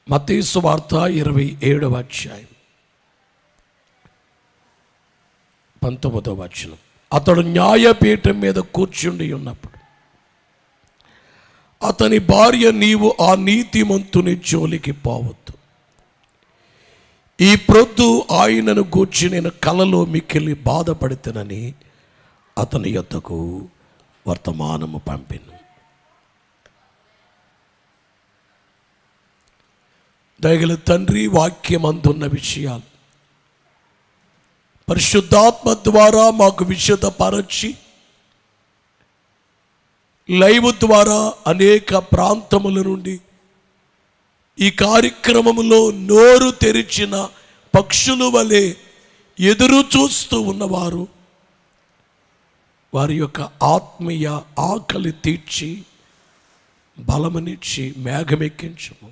మతీసు వార్త ఇరవై ఏడవ అధ్యాయం పంతొమ్మిదవ వచనం అతడు న్యాయపీఠం మీద కూర్చుండి ఉన్నప్పుడు అతని భార్య నీవు ఆ నీతిమంతుని జోలికి పోవద్దు ఈ ప్రొద్దు ఆయనను గూర్చి నేను కలలో మిక్కిలి బాధపడితేనని అతని యొద్దకు వర్తమానము పంపిను దయగల తండ్రి వాక్యం అందున్న విషయాలు పరిశుద్ధాత్మ ద్వారా మాకు విశదపరచి లైవ్ ద్వారా అనేక ప్రాంతముల నుండి ఈ కార్యక్రమములో నోరు తెరిచిన పక్షుల వలె ఎదురు చూస్తూ ఉన్నవారు వారి యొక్క ఆత్మీయ ఆకలి తీర్చి బలమనిచ్చి మేఘమెక్కించము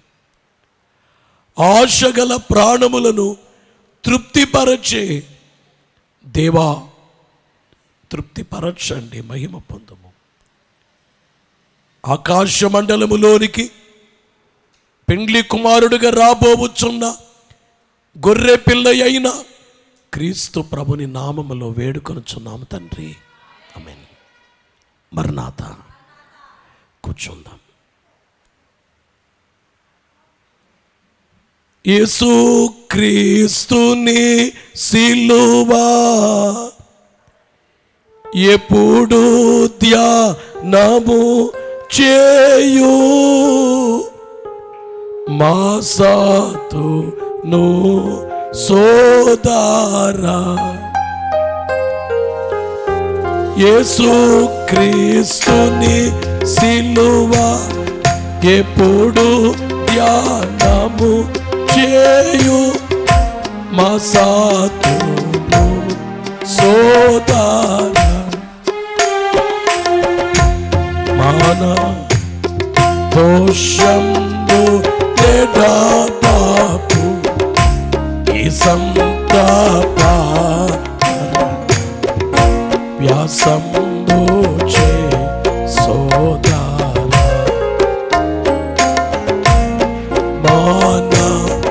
ఆశగల ప్రాణములను తృప్తిపరచే దేవా తృప్తిపరచండి మహిమ పొందము ఆకాశ మండలములోనికి పెండ్లి కుమారుడిగా రాబోవచ్చున్న గొర్రె పిల్ల అయిన క్రీస్తు ప్రభుని నామములో వేడుకొనుచున్నాము తండ్రి ఆమేన్ మర్నాథ కూర్చుందాం యేసు క్రీస్తుని సిలువా ఎప్పుడు ధ్యానము చేయు మాసాతును సోదారా యేసు క్రీస్తుని సిలువా ఎప్పుడు ధ్యానము చేయు మసాతును సోదార మాన దోషంబు తెడా పాపు ఈ సంతాప వ్యాసంబు చే సోదార మాన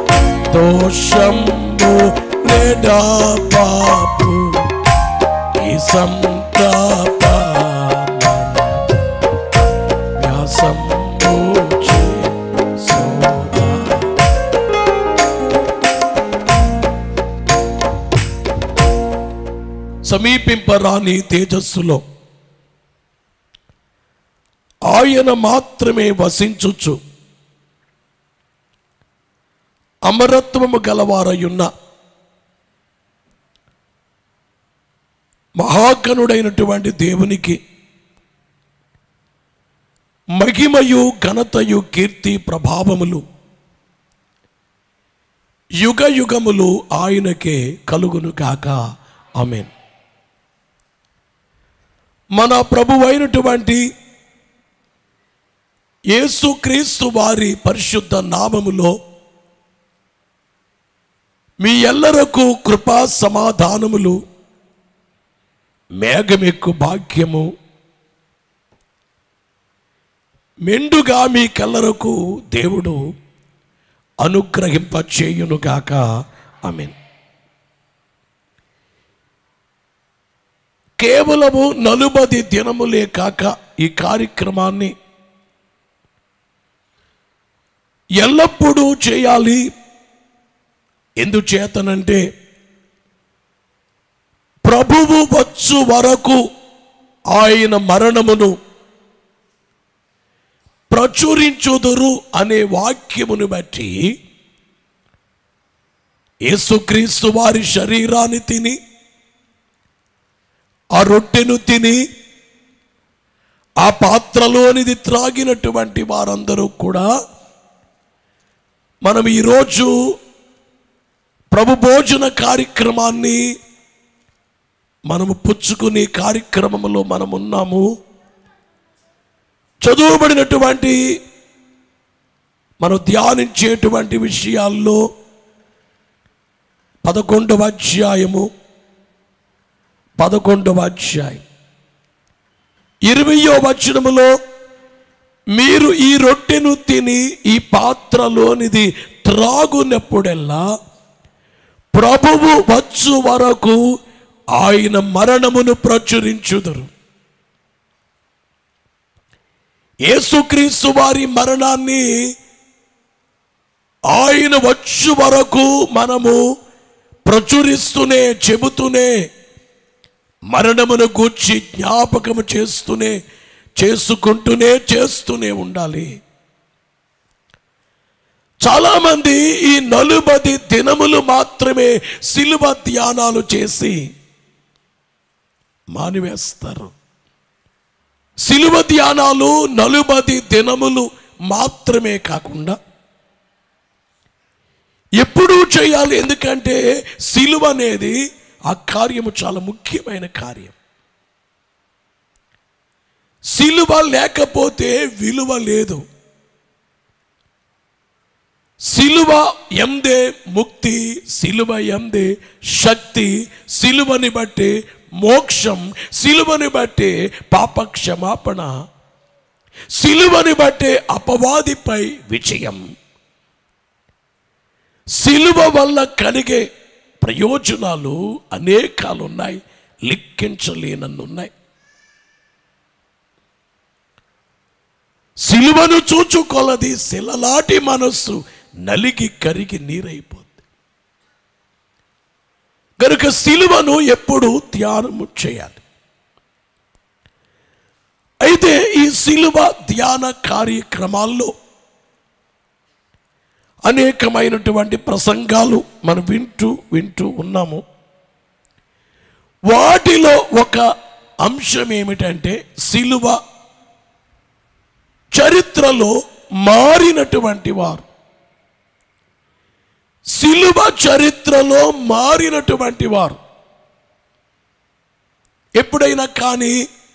దోషంబు నెడా పాపు ఈ సంతాప వ్యాసంబు చే సోదార సమీపింపరాని తేజస్సులో ఆయన మాత్రమే వసించుచు అమరత్వము గలవారయున్న మహాగణుడైనటువంటి దేవునికి మహిమయు ఘనతయు కీర్తి ప్రభావములు యుగ యుగములు ఆయనకే కలుగును గాక ఆమెన్ మన ప్రభువైనటువంటి యేసుక్రీస్తు వారి పరిశుద్ధ నామములో మీ ఎల్లరకు కృపా సమాధానములు మేఘమెక్కు భాగ్యము మెండుగా మీ కల్లరకు దేవుడు అనుగ్రహింప చేయునుగాక ఆమెన్ కేవలము నలుబది దినములే కాక ఈ కార్యక్రమాన్ని ఎల్లప్పుడూ చేయాలి ఎందుచేతనంటే ప్రభువు వచ్చు వరకు ఆయన మరణమును ప్రచురించుదురు అనే వాక్యమును బట్టి యేసుక్రీస్తు వారి శరీరాన్ని తిని ఆ రొట్టెను తిని ఆ పాత్రలోనిది త్రాగినటువంటి వారందరూ కూడా మనం ఈరోజు ప్రభు భోజన కార్యక్రమాన్ని మనము పుచ్చుకునే కార్యక్రమంలో మనం ఉన్నాము చదువుబడినటువంటి మనం ధ్యానించేటువంటి విషయాల్లో పదకొండవ అధ్యాయము పదకొండవ అధ్యాయం ఇరవయో వచనములో మీరు ఈ రొట్టెను తిని ఈ పాత్రలోనిది త్రాగునప్పుడెల్లా ప్రభువు వచ్చు వరకు ఆయన మరణమును ప్రచురించుదురు యేసుక్రీస్తు వారి మరణాన్ని ఆయన వచ్చు వరకు మనము ప్రచురిస్తూనే చెబుతూనే మరణమును గూర్చి జ్ఞాపకము చేస్తూనే చేసుకుంటూనే చేస్తూనే ఉండాలి చాలామంది ఈ నలుబది దినములు మాత్రమే సిలువ ధ్యానాలు చేసి మానివేస్తారు సిలువ ధ్యానాలు నలుబది దినములు మాత్రమే కాకుండా ఎప్పుడూ చేయాలి ఎందుకంటే సిలువ అనేది ఆ కార్యము చాలా ముఖ్యమైన కార్యం సిలువ లేకపోతే విలువ లేదు సిలువ ఎందే ముక్తి సిలువ ఎందే శక్తి సిలువని బట్టి మోక్షం సిలువని బట్టి పాప క్షమాపణ సిలువని బట్టి అపవాదిపై విజయం సిలువ వల్ల కలిగే ప్రయోజనాలు అనేకాలు ఉన్నాయి లిక్కించలేనన్నున్నాయి సిలువను చూచుకొలది శిలలాటి మనస్సు నలిగి కరిగి నీరైపోద్ది కనుక సిలువను ఎప్పుడు ధ్యానము చేయాలి అయితే ఈ సిలువ ధ్యాన కార్యక్రమాల్లో అనేకమైనటువంటి ప్రసంగాలు మనం వింటూ వింటూ ఉన్నాము వాటిలో ఒక అంశం ఏమిటంటే సిలువ చరిత్రలో మారినటువంటి వారు సిలువ చరిత్రలో మారినటువంటి వారు ఎప్పుడైనా కానీ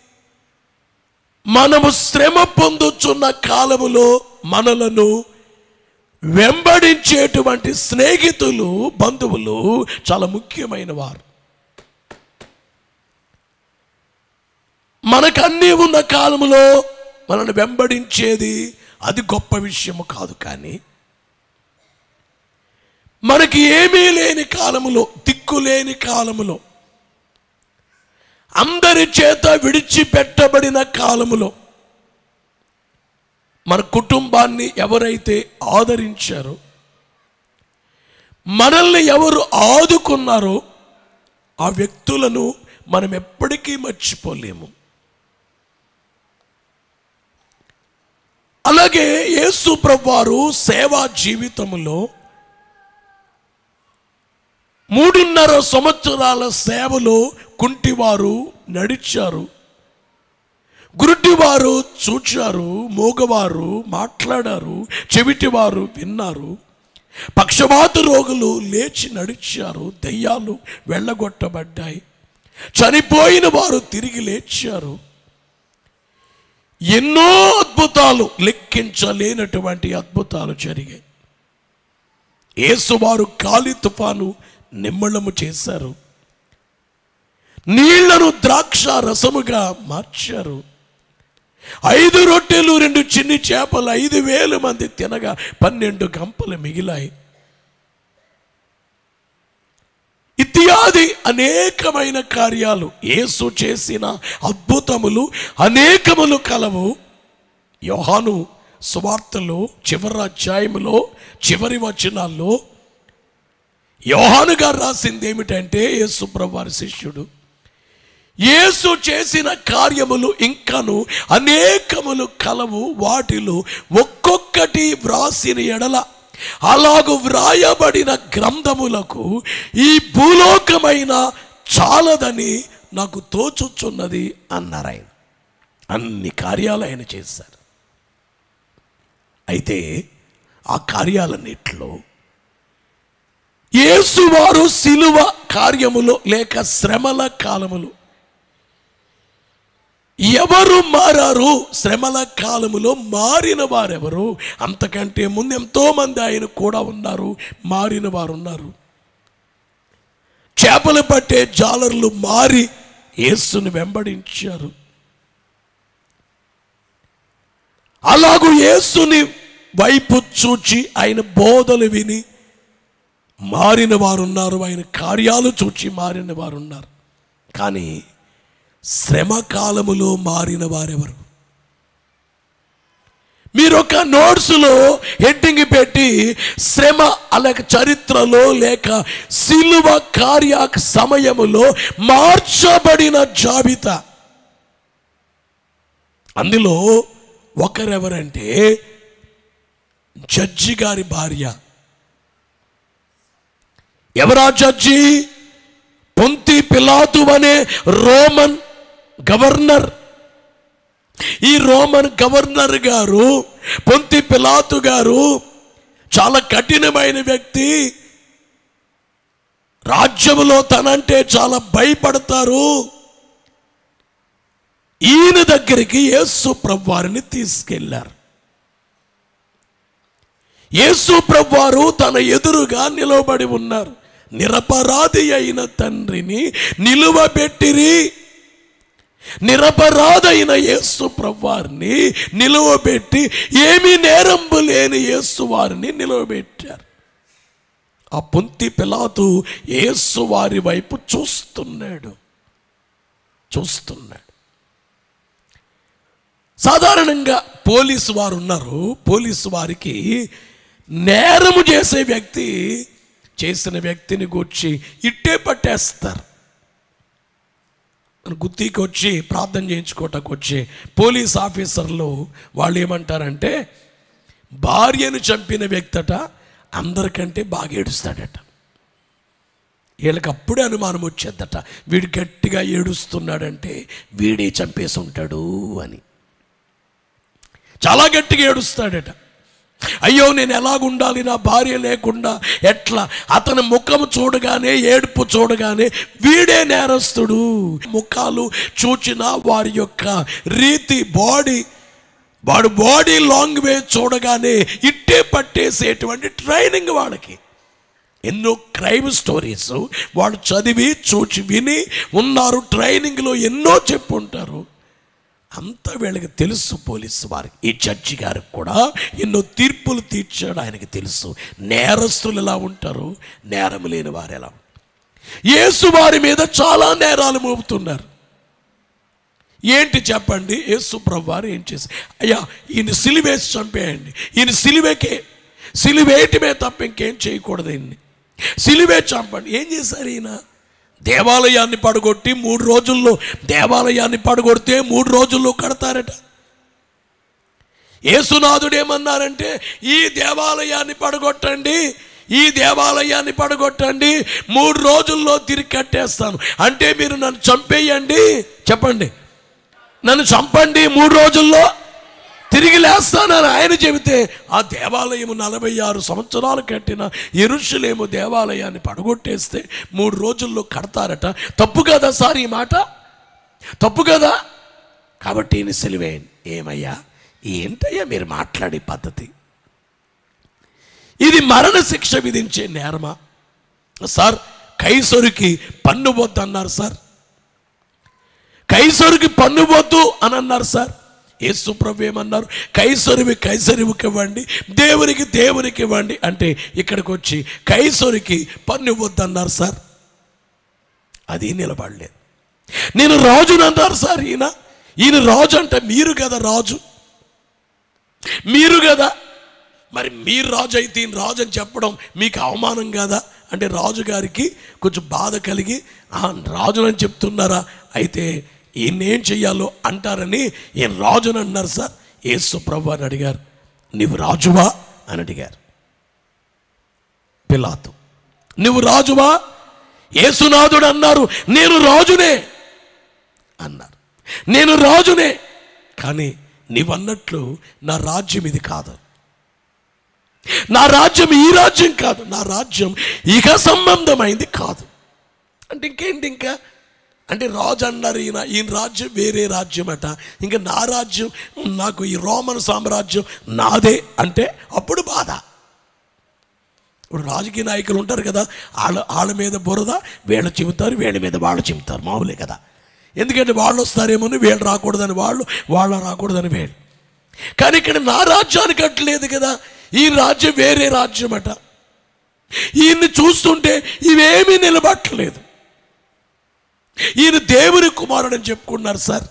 మనము శ్రమ పొందుచున్న కాలములో మనలను వెంబడించేటువంటి స్నేహితులు బంధువులు చాలా ముఖ్యమైన వారు మనకు అన్నీ ఉన్న కాలములో మనల్ని వెంబడించేది అది గొప్ప విషయము కాదు కానీ మనకి ఏమీ లేని కాలములో దిక్కు లేని కాలములో అందరి చేత విడిచిపెట్టబడిన కాలములో మన కుటుంబాన్ని ఎవరైతే ఆదరించారో మనల్ని ఎవరు ఆదుకున్నారో ఆ వ్యక్తులను మనం ఎప్పటికీ మర్చిపోలేము అలాగే యేసు ప్రభువారు సేవా జీవితములో మూడున్నర సంవత్సరాల సేవలో కుంటివారు నడిచారు గురుడివారు చూచారు మూగవారు మాట్లాడారు చెవిటివారు విన్నారు పక్షవాత రోగులు లేచి నడిచారు దెయ్యాలు వెళ్ళగొట్టబడ్డాయి చనిపోయిన వారు తిరిగి లేచారు ఎన్నో అద్భుతాలు లెక్కించలేనటువంటి అద్భుతాలు జరిగాయి యేసువారు కాలి తుఫాను నిమ్మళము చేశారు నీళ్లను ద్రాక్ష రసముగా మార్చారు ఐదు రొట్టెలు రెండు చిన్ని చేపలు ఐదు వేల మంది తినగా పన్నెండు గంపలు మిగిలాయి ఇత్యాది అనేకమైన కార్యాలు యేసు చేసిన అద్భుతములు అనేకములు కలవు యోహాను సువార్తలో చివరి అధ్యాయములో చివరి వచనాల్లో యోహాను గారు రాసింది ఏమిటంటే యేసు వారి శిష్యుడు యేసు చేసిన కార్యములు ఇంకను అనేకములు కలవు వాటిలో ఒక్కొక్కటి వ్రాసిన ఎడల అలాగు వ్రాయబడిన గ్రంథములకు ఈ భూలోకమైన చాలదని నాకు తోచుచున్నది అన్నారు ఆయన అన్ని కార్యాలు ఆయన చేశారు అయితే ఆ కార్యాలన్నిట్లో యేసువారు సిలువ కార్యములో లేక శ్రమల కాలములు ఎవరు మారారు శ్రమల కాలములో మారిన వారెవరు అంతకంటే ముందు ఎంతో మంది ఆయన కూడా ఉన్నారు మారిన వారు ఉన్నారు చేపలు పట్టే జాలర్లు మారి యేసుని వెంబడించారు అలాగూ యేసుని వైపు చూచి ఆయన బోధలు విని మారిన వారు ఉన్నారు ఆయన కార్యాలు చూచి మారిన వారు ఉన్నారు కానీ శ్రమ కాలములో మారిన వారెవరు మీరు ఒక నోట్స్లో హెడ్డింగ్ పెట్టి శ్రమ అలాగ చరిత్రలో లేక సిలువ కార్య సమయములో మార్చబడిన జాబితా అందులో ఒకరెవరంటే జడ్జి గారి భార్య ఎవరా జడ్జి పొంతి పిలాతు అనే రోమన్ గవర్నర్ ఈ రోమన్ గవర్నర్ గారు పొంతి పిలాతు గారు చాలా కఠినమైన వ్యక్తి రాజ్యములో తనంటే చాలా భయపడతారు ఈయన దగ్గరికి యేసు ప్రభువారిని తీసుకెళ్లారు యేసు ప్రభువారు తన ఎదురుగా నిలవబడి ఉన్నారు నిరపరాధి అయిన తండ్రిని నిలువబెట్టిరి నిరపరాధైన యేసు ప్రభువారిని నిలువబెట్టి ఏమీ నేరంబు లేని యేసు వారిని నిలవబెట్టారు ఆ పొంతి పిలాతు యేసు వారి వైపు చూస్తున్నాడు చూస్తున్నాడు సాధారణంగా పోలీసు వారు ఉన్నారు పోలీసు వారికి నేరము చేసే వ్యక్తి చేసిన వ్యక్తిని గూర్చి ఇట్టే పట్టేస్తారు గుత్తికి వచ్చి ప్రార్థన చేయించుకోవటానికి వచ్చి పోలీస్ ఆఫీసర్లు వాళ్ళు ఏమంటారంటే భార్యను చంపిన వ్యక్తట అందరికంటే బాగా ఏడుస్తాడట వీళ్ళకి అప్పుడే అనుమానం వచ్చేద్దట వీడు గట్టిగా ఏడుస్తున్నాడంటే వీడే చంపేసి ఉంటాడు అని చాలా గట్టిగా ఏడుస్తాడట అయ్యో నేను ఎలాగుండాలి నా భార్య లేకుండా ఎట్లా అతని ముఖం చూడగానే ఏడుపు చూడగానే వీడే నేరస్తుడు ముఖాలు చూచిన వారి యొక్క రీతి బాడీ వాడు బాడీ లాంగ్వేజ్ చూడగానే ఇట్టే పట్టేసేటువంటి ట్రైనింగ్ వాళ్ళకి ఎన్నో క్రైమ్ స్టోరీస్ వాళ్ళు చదివి చూచి విని ఉన్నారు ట్రైనింగ్లో ఎన్నో చెప్పుంటారు అంతా వీళ్ళకి తెలుసు పోలీసు వారికి ఈ జడ్జి గారికి కూడా ఎన్నో తీర్పులు తీర్చాడు ఆయనకి తెలుసు నేరస్తులు ఎలా ఉంటారు నేరం లేని వారు ఎలా ఉంటారు యేసు వారి మీద చాలా నేరాలు మోపుతున్నారు ఏంటి చెప్పండి యేసు ప్రభు వారు ఏం చేసి అయ్యా ఈయన సిలివేసి చంపేయండి ఈయన సిలివేకే సిలివేయటమే తప్ప ఇంకేం చేయకూడదు ఈయన్ని సిలివే చంపండి ఏం చేశారు ఈయన దేవాలయాన్ని పడగొట్టి మూడు రోజుల్లో దేవాలయాన్ని పడగొడితే మూడు రోజుల్లో కడతారట యేసునాథుడు ఏమన్నారంటే ఈ దేవాలయాన్ని పడగొట్టండి ఈ దేవాలయాన్ని పడగొట్టండి మూడు రోజుల్లో తిరిగి కట్టేస్తాను అంటే మీరు నన్ను చంపేయండి చెప్పండి నన్ను చంపండి మూడు రోజుల్లో తిరిగి లేస్తానని ఆయన చెబితే ఆ దేవాలయం నలభై ఆరు సంవత్సరాలు కట్టిన ఎరుషులేము దేవాలయాన్ని పడగొట్టేస్తే మూడు రోజుల్లో కడతారట తప్పు కదా సార్ ఈ మాట తప్పు కదా కాబట్టి ఈయన సెలివేయండి ఏమయ్యా ఏంటయ్యా మీరు మాట్లాడే పద్ధతి ఇది మరణ శిక్ష విధించే నేరమా సార్ కైసరుకి పన్ను వద్దు అన్నారు సార్ కైసరుకి పన్ను వద్దు అని అన్నారు సార్ యేసు ప్రభు ఏమన్నారు కైసరివి కైసరివికి ఇవ్వండి దేవునికి దేవునికి ఇవ్వండి అంటే ఇక్కడికి వచ్చి కైసరికి పన్ను ఇవ్వద్దు అన్నారు సార్ అది నిలబడలేదు నేను రాజుని అన్నారు సార్ ఈయన ఈయన రాజు అంటే మీరు కదా రాజు మీరు కదా మరి మీరు రాజు అయితే ఈయన రాజు అని చెప్పడం మీకు అవమానం కదా అంటే రాజు గారికి కొంచెం బాధ కలిగి "ఆ, రాజునని చెప్తున్నారా అయితే ఈయన ఏం చెయ్యాలో అంటారని ఈయన రాజుని అన్నారు సార్ యేసు ప్రభు అని అడిగారు నీవు రాజువా అని అడిగారు పిలాతు నువ్వు రాజువా యేసునాథుడు అన్నారు నేను రాజునే అన్నారు నేను రాజునే కానీ నీవన్నట్లు నా రాజ్యం ఇది కాదు నా రాజ్యం ఈ రాజ్యం కాదు నా రాజ్యం ఇక సంబంధమైంది కాదు అంటే ఇంకేంటి ఇంకా అంటే రాజు అన్నారు ఈయన ఈయన రాజ్యం వేరే రాజ్యం అట ఇంకా నా రాజ్యం నాకు ఈ రోమన్ సామ్రాజ్యం నాదే అంటే అప్పుడు బాధ ఇప్పుడు రాజకీయ నాయకులు ఉంటారు కదా వాళ్ళ వాళ్ళ మీద బురద వీళ్ళు చెబుతారు వీళ్ళ మీద వాళ్ళు చెబుతారు మామూలే కదా ఎందుకంటే వాళ్ళు వస్తారేమో వీళ్ళు రాకూడదని వాళ్ళు వాళ్ళు రాకూడదని వీళ్ళు కానీ ఇక్కడ నా రాజ్యానికి అట్లేదు కదా ఈ రాజ్యం వేరే రాజ్యం అట ఈయన్ని చూస్తుంటే ఇవేమీ నిలబట్టలేదు ఈయన దేవుని కుమారుడు అని చెప్పుకున్నారు సార్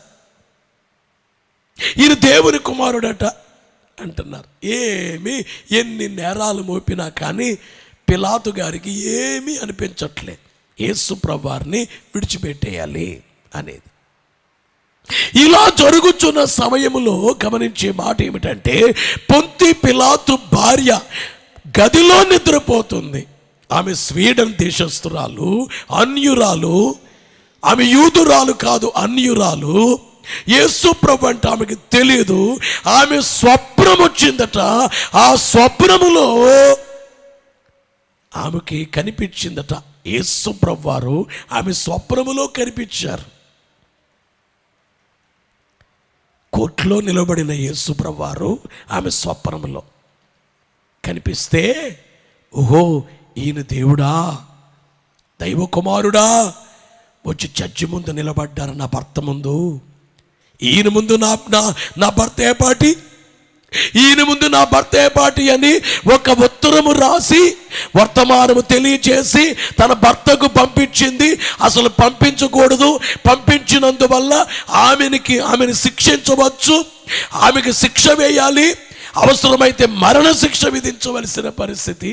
ఈయన దేవుని కుమారుడట అంటున్నారు ఏమి ఎన్ని నేరాలు మోపినా కానీ పిలాతు గారికి ఏమీ అనిపించట్లేదు యేసు ప్రభువారిని విడిచిపెట్టేయాలి అనేది ఇలా జరుగుతున్న సమయంలో గమనించే మాట ఏమిటంటే పొంతి పిలాతు భార్య గదిలో నిద్రపోతుంది ఆమె స్వీడన్ దేశస్తురాలు అన్యురాలు ఆమె యూదురాలు కాదు అన్యురాలు యేసు ప్రభు అంటే ఆమెకి తెలియదు ఆమె స్వప్నం వచ్చిందట ఆ స్వప్నములో ఆమెకి కనిపించిందట యేసు ప్రభు వారు ఆమె స్వప్నములో కనిపించారు కోర్టులో నిలబడిన యేసు ప్రభు వారు ఆమె స్వప్నములో కనిపిస్తే ఓహో ఈయన దేవుడా దైవ కుమారుడా వచ్చి చర్చి ముందు నిలబడ్డారు నా భర్త ముందు ఈయన ముందు నా నా నా భర్త ఏ పాటి ఈయన ముందు నా భర్త ఏ పాటి అని ఒక ఉత్తరము రాసి వర్తమానము తెలియచేసి తన భర్తకు పంపించింది అసలు పంపించకూడదు పంపించినందువల్ల ఆమెనికి ఆమెను శిక్షించవచ్చు ఆమెకి శిక్ష వేయాలి అవసరమైతే మరణ శిక్ష విధించవలసిన పరిస్థితి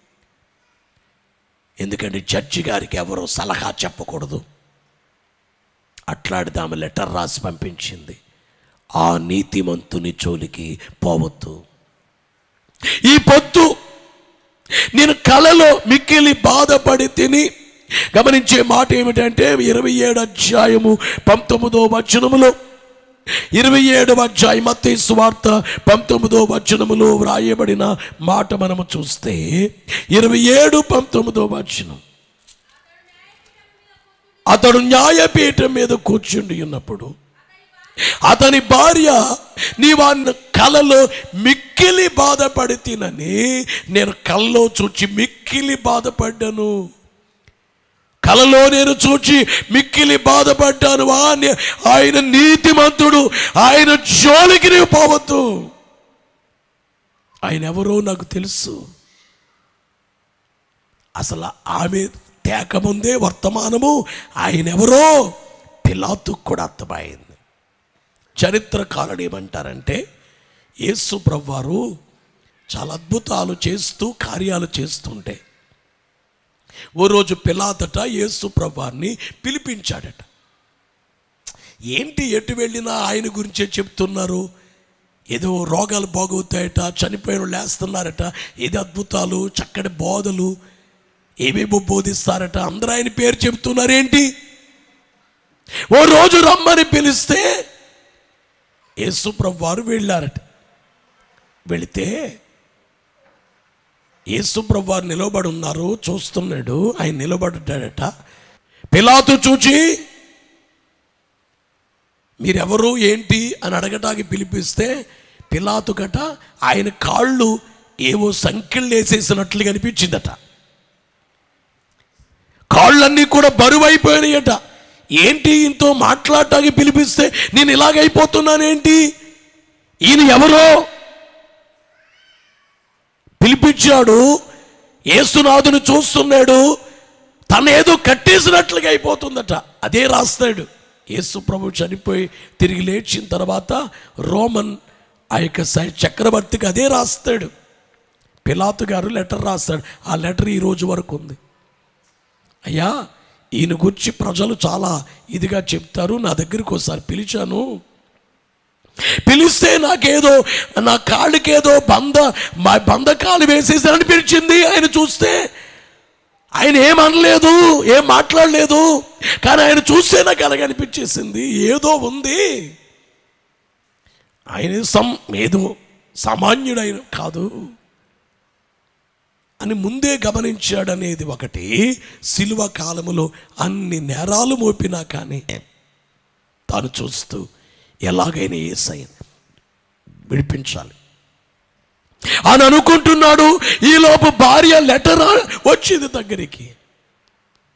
ఎందుకంటే జడ్జి గారికి ఎవరో సలహా చెప్పకూడదు అట్లాడితే ఆమె లెటర్ రాసి పంపించింది ఆ నీతిమంతుని జోలికి పోవద్దు ఈ పొద్దు నేను కలలో మిక్కిలి బాధపడి తిని గమనించే మాట ఏమిటంటే ఇరవై ఏడు అధ్యాయము పంతొమ్మిదో వచనములో ఇరవై ఏడవ అధ్యాయం మత్తయి సువార్త పంతొమ్మిదో వచనములో వ్రాయబడిన మాట మనము చూస్తే ఇరవై ఏడు పంతొమ్మిదో వచనం అతడు న్యాయపీఠం మీద కూర్చుండి ఉన్నప్పుడు అతని భార్య నీవాన్న కలలో మిక్కిలి బాధపడి తినని నేను కల్లో చూచి మిక్కిలి బాధపడ్డాను కలలో నేను చూచి మిక్కిలి బాధపడ్డాను వాణ్ణి ఆయన నీతిమంతుడు ఆయన జోలికి నీవు పోవద్దు ఆయన ఎవరో నాకు తెలుసు అసలు ఆమె తేకముందే వర్తమానము ఆయన ఎవరో పిలాతుకు కూడా అర్థమైంది చరిత్రకారుడు ఏమంటారంటే యేసు ప్రభువారు చాలా అద్భుతాలు చేస్తూ కార్యాలు చేస్తుంటే ఓ రోజు పిలాతట యేసు ప్రభువారిని పిలిపించాడట ఏంటి ఎటు వెళ్ళినా ఆయన గురించే చెప్తున్నారు ఏదో రోగాలు బాగవుతాయట చనిపోయిన వాళ్ళు లేస్తున్నారట ఏది అద్భుతాలు చక్కటి బోధలు ఏమేమో బోధిస్తారట అందరూ ఆయన పేరు చెప్తున్నారేంటి ఓ రోజు రమ్మని పిలిస్తే యేసుప్రభు వారు వెళ్ళారట వెళితే యేసుప్రభు వారు నిలబడి ఉన్నారు చూస్తున్నాడు ఆయన నిలబడ్డాడట పిలాతు చూచి మీరెవరు ఏంటి అని అడగటానికి పిలిపిస్తే పిలాతు గట ఆయన కాళ్ళు ఏవో సంఖ్యలు వేసేసినట్లు కనిపించిందట కాళ్ళన్నీ కూడా బరువైపోయినాయట ఏంటి ఈయనతో మాట్లాడటానికి పిలిపిస్తే నేను ఇలాగైపోతున్నానేంటి ఈయన ఎవరో పిలిపించాడు ఏసునాథుని చూస్తున్నాడు తను ఏదో కట్టేసినట్లుగా అయిపోతుందట అదే రాస్తాడు యేసు ప్రభు చనిపోయి తిరిగి లేచిన తర్వాత రోమన్ ఆ యొక్క సై- చక్రవర్తికి అదే రాస్తాడు పిలాతు గారు లెటర్ రాస్తాడు ఆ లెటర్ ఈ రోజు వరకు ఉంది అయ్యా ఈయన గురించి ప్రజలు చాలా ఇదిగా చెప్తారు నా దగ్గరికి ఒకసారి పిలిచాను పిలిస్తే నాకేదో నా కాళ్ళకేదో బంధ మా బంధకాలు వేసేసారని పిలిచింది ఆయన చూస్తే ఆయన ఏం అనలేదు ఏం మాట్లాడలేదు కానీ ఆయన చూస్తే నాకు అలాగనిపించేసింది ఏదో ఉంది ఆయన సం ఏదో సామాన్యుడైన కాదు అని ముందే గమనించాడనేది ఒకటి సిలువ కాలములో అన్ని నేరాలు మోపినా కానీ తాను చూస్తూ ఎలాగైనా ఏసై విడిపించాలి అని అనుకుంటున్నాడు ఈలోపు భార్య లెటర్ వచ్చింది దగ్గరికి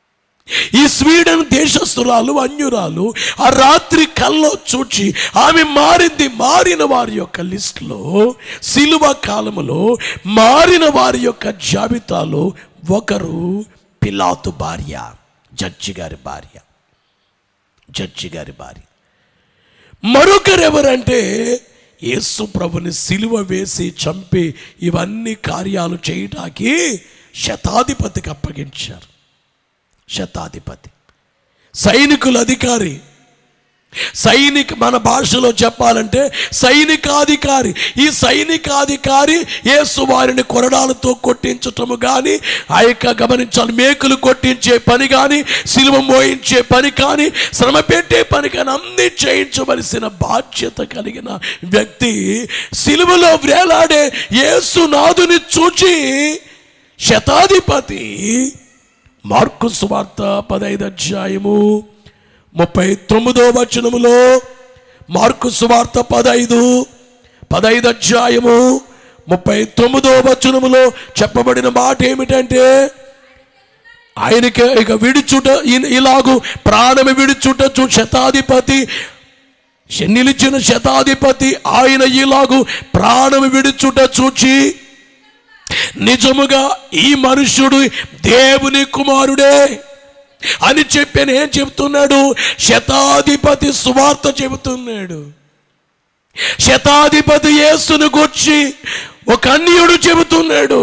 ఈ స్వీడన్ దేశస్తురాలు అన్యురాలు ఆ రాత్రి కల్లో చూచి ఆమె మారింది మారిన వారి యొక్క లిస్టులో సిలువ కాలములో మారిన వారి యొక్క జాబితాలో ఒకరు పిలాతు భార్య జడ్జి గారి భార్య జడ్జి గారి భార్య మరొకరు ఎవరంటే యేసు ప్రభుని సిలువ వేసి చంపి ఇవన్నీ కార్యాలు చేయటానికి శతాధిపతికి అప్పగించారు శతాధిపతి సైనికుల అధికారి సైనిక మన భాషలో చెప్పాలంటే సైనికాధికారి ఈ సైనికాధికారి యేసు వారిని కొరడాలతో కొట్టించటము కానీ ఆ యొక్క గమనించాలి మేకులు కొట్టించే పని కానీ సిలువ మోయించే పని కానీ శ్రమ పెట్టే పని కానీ అన్ని చేయించవలసిన బాధ్యత కలిగిన వ్యక్తి సిలువలో వేలాడే యేసు నాదుని చూచి శతాధిపతి మార్కు సువార్త పదైదు అధ్యాయము ముప్పై తొమ్మిదో వచనములో మార్కు సువార్త పదైదు పదైదు అధ్యాయము ముప్పై తొమ్మిదో వచనములో చెప్పబడిన మాట ఏమిటంటే ఆయనకి ఇక విడుచుట ఇ- ఇలాగు ప్రాణము విడుచుట చూ శతాధిపతి శ- నిలిచిన శతాధిపతి ఆయన ఇలాగు ప్రాణము విడుచుట చూచి నిజముగా ఈ మనుష్యుడు దేవుని కుమారుడే అని చెప్పి ఏం చెబుతున్నాడు శతాధిపతి సువార్త చెబుతున్నాడు శతాధిపతి యేసును గూర్చి ఒక అన్యుడు చెబుతున్నాడు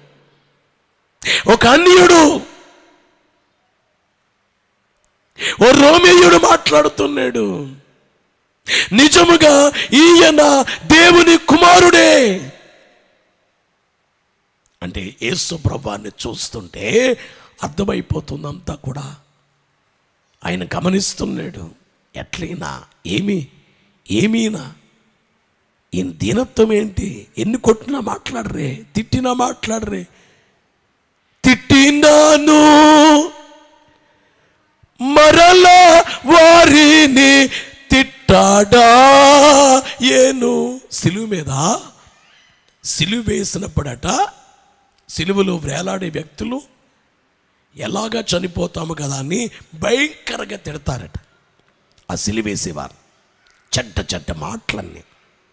ఒక అన్యుడు ఓ రోమియుడు మాట్లాడుతున్నాడు నిజముగా ఈయన దేవుని కుమారుడే అంటే యేసు ప్రభాన్ని చూస్తుంటే అర్థమైపోతుంది అంతా కూడా ఆయన గమనిస్తున్నాడు ఎట్లయినా ఏమి ఏమీనా ఈయన దీనత్వం ఏంటి ఎన్ని కొట్టినా మాట్లాడరే తిట్టినా మాట్లాడరే తిట్టినాను మరలా వారిని తిట్టాడా ఏను సిలువ మీద సిలువ వేసినప్పుడట సిలువలో వేలాడే వ్యక్తులు ఎలాగా చనిపోతాము కదా అని భయంకరంగా తిడతారట ఆ సిలివేసేవారు చెడ్డ చెడ్డ మాటలన్నీ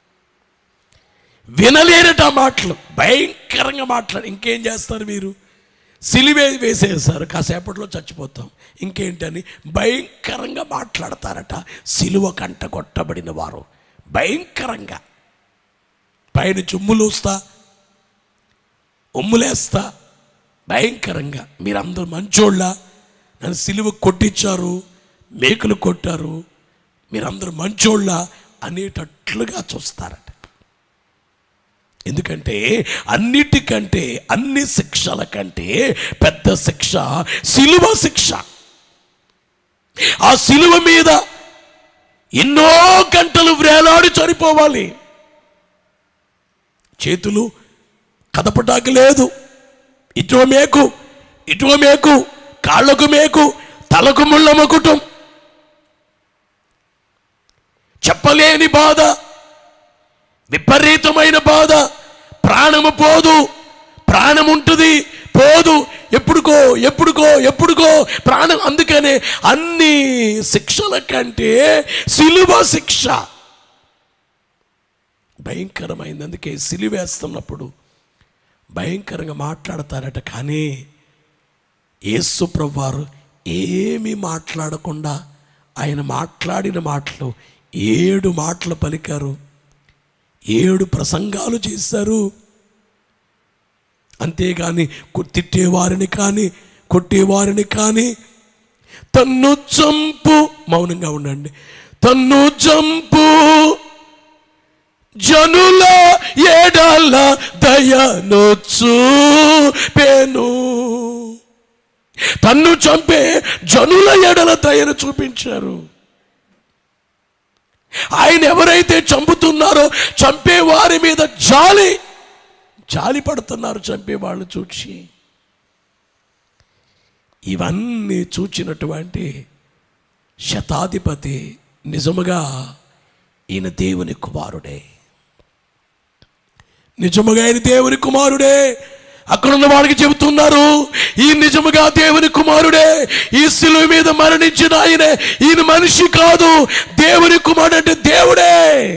వినలేరట ఆ మాటలు భయంకరంగా మాట్లాడు ఇంకేం చేస్తారు మీరు సిలివే వేసేసారు కాసేపట్లో చచ్చిపోతాం ఇంకేంటని భయంకరంగా మాట్లాడతారట సిలువ కంట కొట్టబడిన వారు భయంకరంగా పైన చుమ్ములూస్తా ఉమ్ములేస్తా భయంకరంగా మీరందరూ మంచోళ్ళ నన్ను సిలువ కొట్టించారు మేకులు కొట్టారు మీరందరూ మంచోళ్ళ అనేటట్లుగా చూస్తారట ఎందుకంటే అన్నిటికంటే అన్ని శిక్షల కంటే పెద్ద శిక్ష సిలువ శిక్ష ఆ సిలువ మీద ఎన్నో గంటలు వేలాడి చనిపోవాలి చేతులు కదపటానికి లేదు ఇటువ మేకు ఇటువ మేకు కాళ్ళకు మేకు తలకు ముళ్ళ మకుటం చెప్పలేని బాధ విపరీతమైన బాధ ప్రాణము పోదు ప్రాణం ఉంటుంది పోదు ఎప్పుడుకో ఎప్పుడుకో ఎప్పుడుకో ప్రాణం అందుకనే అన్ని శిక్షల కంటే సిలువ శిక్ష భయంకరమైంది అందుకే సిలివేస్తున్నప్పుడు భయంకరంగా మాట్లాడతారట కానీ యేసు ప్రభువారు ఏమీ మాట్లాడకుండా ఆయన మాట్లాడిన మాటలు ఏడు మాటలు పలికారు ఏడు ప్రసంగాలు చేశారు అంతేగాని కు- తిట్టేవారిని కానీ కొట్టేవారిని కానీ తన్ను చంపు మౌనంగా ఉండండి తన్ను చంపు జనుల ఏడాల దయనొచ్చు పేను తన్ను చంపే జనుల ఎడల దయను చూపించారు ఆయన ఎవరైతే చంపుతున్నారో చంపే వారి మీద జాలి జాలి పడుతున్నారు చంపే వాళ్ళు చూచి ఇవన్నీ చూచినటువంటి శతాధిపతి నిజముగా ఈయన దేవుని కుమారుడే నిజముగా ఆయన దేవుని కుమారుడే అక్కడున్న వాడికి చెబుతున్నారు ఈ నిజముగా దేవుని కుమారుడే ఈ శిలువ మీద మరణించిన ఆయనే ఈయన మనిషి కాదు దేవుని కుమారుడు అంటే దేవుడే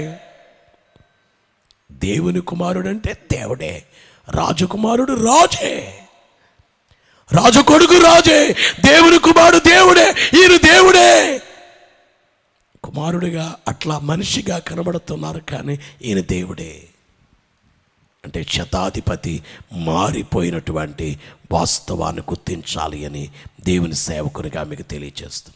దేవుని కుమారుడు అంటే దేవుడే రాజకుమారుడు రాజే రాజు కొడుకు రాజే దేవుని కుమారుడు దేవుడే ఈయన దేవుడే కుమారుడిగా అట్లా మనిషిగా కనబడుతున్నారు కానీ ఈయన దేవుడే అంటే శతాధిపతి మారిపోయినటువంటి వాస్తవాన్ని గుర్తించాలి అని దేవుని సేవకునిగా మీకు తెలియజేస్తుంది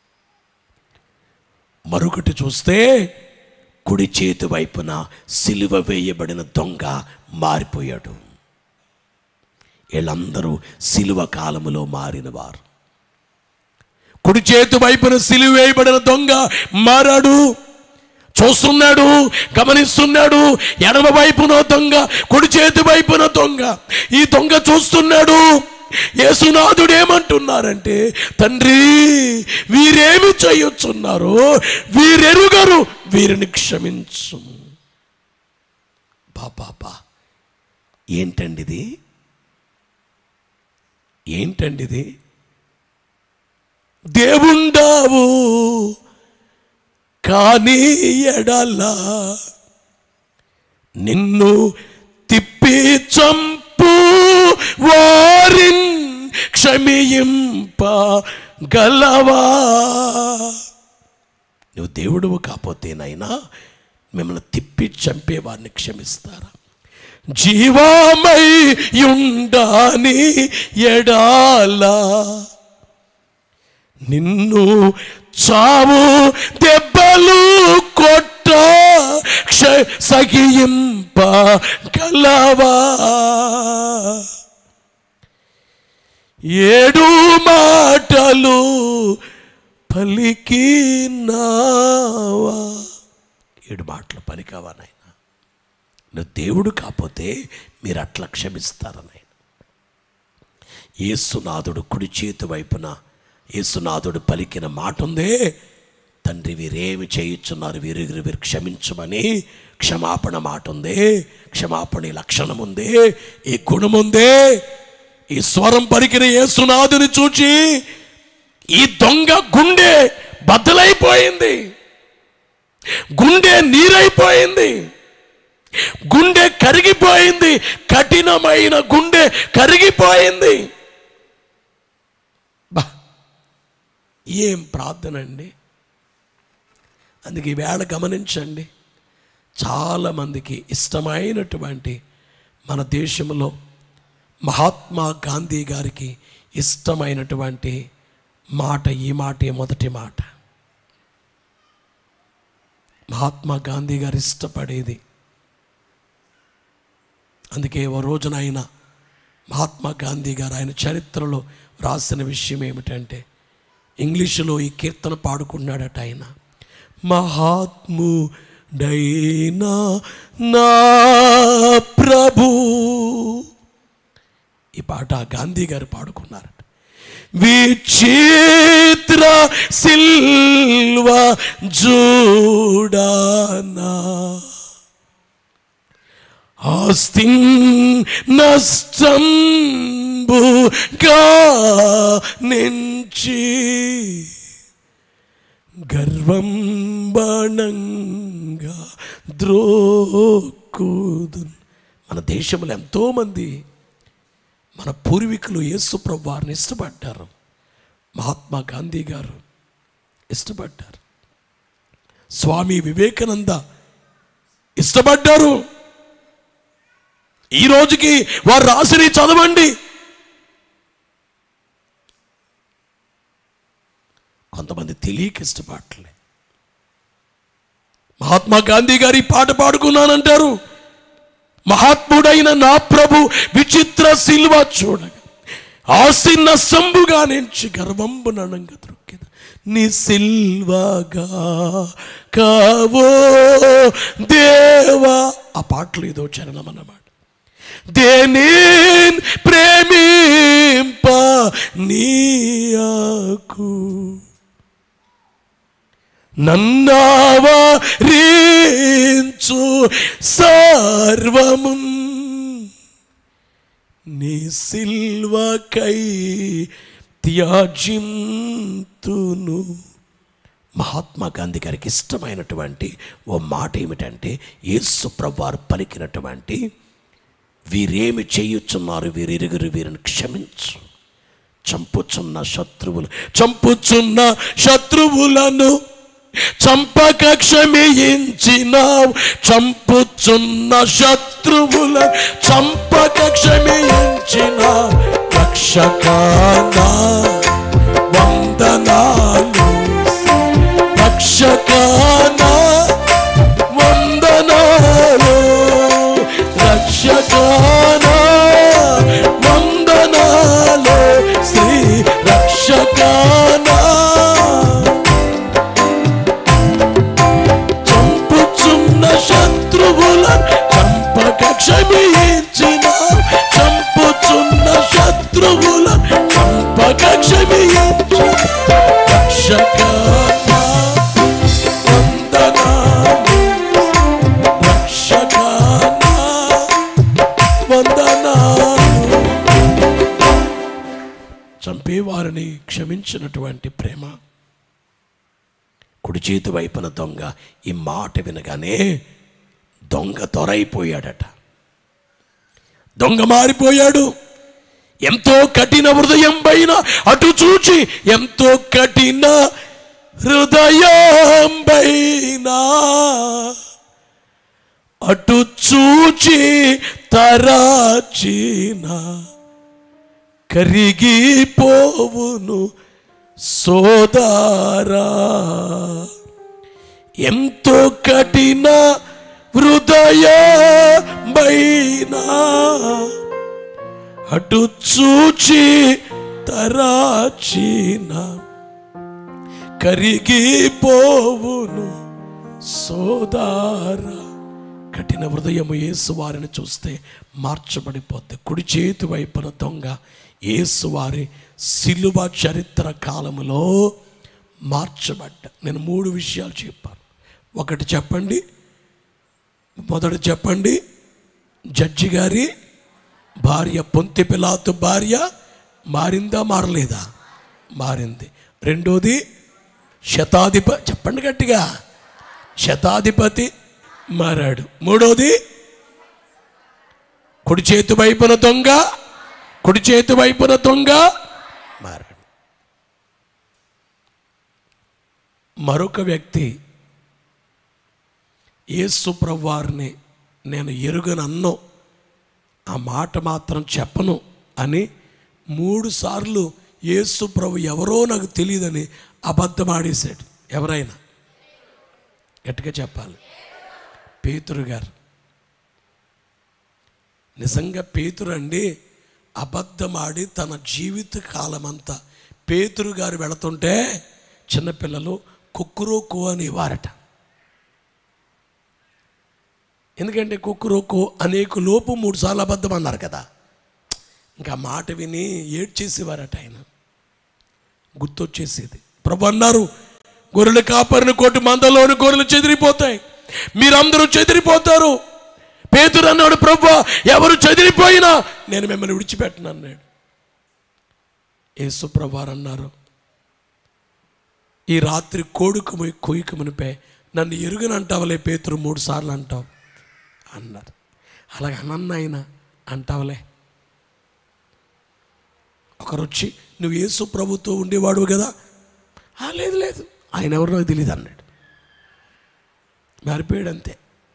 మరొకటి చూస్తే కుడి చేతి వైపున సిలువ వేయబడిన దొంగ మారిపోయాడు వీళ్ళందరూ సిలువ కాలములో మారినవారు కుడి చేతి వైపున సిలువ వేయబడిన దొంగ మారాడు చూస్తున్నాడు గమనిస్తున్నాడు ఎడమ వైపున దొంగ కుడి చేతి వైపున దొంగ ఈ దొంగ చూస్తున్నాడు యేసునాథుడు ఏమంటున్నారంటే తండ్రి వీరేమి చేయొచ్చున్నారు వీరెరుగరు వీరిని క్షమించు బాబా ఏంటండి ఇది ఏంటండి ఇది దేవుండావు కానీ ఎడలా నిన్ను తిప్పి చంపు వారిన్ క్షమింప గలవా నువ్వు దేవుడువు కాపోతేనైనా మిమ్మల్ని తిప్పి చంపే వారిని క్షమిస్తారా జీవామై ఉండాని ఎడాలా నిన్ను చావు దెబ్బలు కొట్ట క్ష సగియింప గలవా ఏడు మాటలు పలికినావా ఏడు మాటలు పలికావా నాయన నువ్వు దేవుడు కాకపోతే మీరు అట్లా క్షమిస్తారా నాయన యేసునాథుడు కుడి చేతి వైపున యేసునాథుడు పలికిన మాట ఉందే తండ్రి వీరేమి చేయుచున్నారు వీరు వీరు క్షమించమని క్షమాపణ మాట ఉందే క్షమాపణ ఈ లక్షణం ఉందే ఈ గుణం ఉందే ఈ స్వరం పలికిన యేసునాథుని చూచి ఈ దొంగ గుండె బద్దలైపోయింది గుండె నీరైపోయింది గుండె కరిగిపోయింది కఠినమైన గుండె కరిగిపోయింది బా ఏం ప్రార్థన అండి అందుకే ఈవేళ గమనించండి చాలామందికి ఇష్టమైనటువంటి మన దేశంలో మహాత్మా గాంధీ గారికి ఇష్టమైనటువంటి మాట ఈ మాటే మొదటి మాట మహాత్మా గాంధీ గారు ఇష్టపడేది అందుకే ఓ రోజున ఆయన మహాత్మా గాంధీ గారు ఆయన చరిత్రలో రాసిన విషయం ఏమిటంటే ఇంగ్లీషులో ఈ కీర్తన పాడుకున్నాడట ఆయన మహాత్ముడైనా నా ప్రభు ఈ పాట గాంధీ గారు పాడుకున్నారట విచిత్ర సిల్వ జూడానా ఆస్తి నష్టంబుగా నుంచి గర్వం బణంగా ద్రోకుదు మన దేశంలో ఎంతోమంది మన పూర్వీకులు యేసుప్రభు వారిని ఇష్టపడ్డారు మహాత్మా గాంధీ గారు ఇష్టపడ్డారు స్వామి వివేకానంద ఇష్టపడ్డారు ఈ రోజుకి వారు రాసిని చదవండి కొంతమంది తెలియక ఇష్టపడలే మహాత్మా గాంధీ గారి పాట పాడుకున్నానంటారు మహాత్ముడైన నా ప్రభు విచిత్ర శిల్వ చూడగా ఆసిన్న సంబుగా నుంచి గర్వంబు ననంగా దొరికిన నీ సిల్వగా కావో దేవా ఆ పాటలు ఏదో చరణం అన్నమాట దేని ప్రేమింప నీయాకు నన్నావరించు సర్వము నీ సిల్వకై త్యాజింతును మహాత్మా గాంధీ గారికి ఇష్టమైనటువంటి ఓ మాట ఏమిటంటే యేసు ప్రభువారు పలికినటువంటి వీరేమి చేయుచున్నారు వీరిరుగురు వీరిని క్షమించు చంపుచున్న శత్రువులు చంపుచున్న శత్రువులను చంపక క్షమించినావు చంపుచున్న శత్రువుల చంపక క్షమించినావు రక్షకానా వందనాలు రక్షకానా వందనాలు రక్షకానా వందనాలు శ్రీ రక్షకానా చంపుచున్న శత్రువుల చంపక క్షమించిన చంపుచున్న శత్రువుల చంపక క్షమించిన రక్షకానా వందనాలు రక్షకానా వందనాలు చంపేవారిని క్షమించినటువంటి ప్రేమ కుడి చేతి వైపున దొంగ ఈ మాట వినగానే దొంగ దొరైపోయాడట దొంగ మారిపోయాడు ఎంతో కఠిన హృదయం పైన అటు చూచి ఎంతో కఠిన హృదయం పైన అటు చూచి తరాచిన కరిగిపోవును సోదారా ఎంతో కఠిన హృదయమైనా అటు చూచి తరాచిన కరిగిపోవును సోదారా కఠిన హృదయము యేసు వారిని చూస్తే మార్చబడిపోద్ది కుడి చేతి వైపున దొంగ యేసు వారి సిలువ చరిత్ర కాలములో మార్చబడ్డ నేను మూడు విషయాలు చెప్పాను ఒకటి చెప్పండి మొదటి చెప్పండి జడ్జి గారి భార్య పొంతి పిలాతు భార్య మారిందా మారలేదా మారింది రెండోది శతాధిప చెప్పండి గట్టిగా శతాధిపతి మారాడు మూడోది కుడి చేతి వైపున దొంగ కుడి చేతి వైపున దొంగ మారాడు మరొక వ్యక్తి యేసు ప్రభువారిని నేను ఎరుగనన్నో ఆ మాట మాత్రం చెప్పను అని మూడు సార్లు యేసు ప్రభు ఎవరో నాకు తెలియదని అబద్ధం ఆడేశాడు ఎవరైనా గట్టిగా చెప్పాలి పేతురు గారు నిజంగా పేతురు అండి అబద్ధమాడి తన జీవిత కాలమంతా పేతురు గారు వెళుతుంటే చిన్నపిల్లలు కుక్కురోకు అనేవారట ఎందుకంటే కుక్కురోకు అనేక లోపు మూడు సార్లు అబద్ధం అన్నారు కదా ఇంకా ఆ మాట విని ఏడ్చేసేవారట ఆయన గుర్తొచ్చేసేది ప్రభు అన్నారు గొర్రెల కాపరిని కొట్టి మందలోని గొర్రెలు చెదిరిపోతాయి మీరందరూ చెదిరిపోతారు పేతురు అన్నాడు ప్రభు ఎవరు చెదిరిపోయినా నేను మిమ్మల్ని విడిచిపెట్టను అన్నాడు యేసు ప్రభువారు అన్నారు ఈ రాత్రి కోడుకము కొయ్యకమునిపై నన్ను ఎరుగనంటావలే పేతురు మూడు సార్లు అంటావు అన్నారు అలాగే అనన్న ఆయన అంటావలే ఒకరు వచ్చి నువ్వు యేసు ప్రభుతో ఉండేవాడు కదా "ఆ, లేదు లేదు ఆయన ఎవరు నాకు తెలియదు అన్నాడు మారిపోయాడు అంతే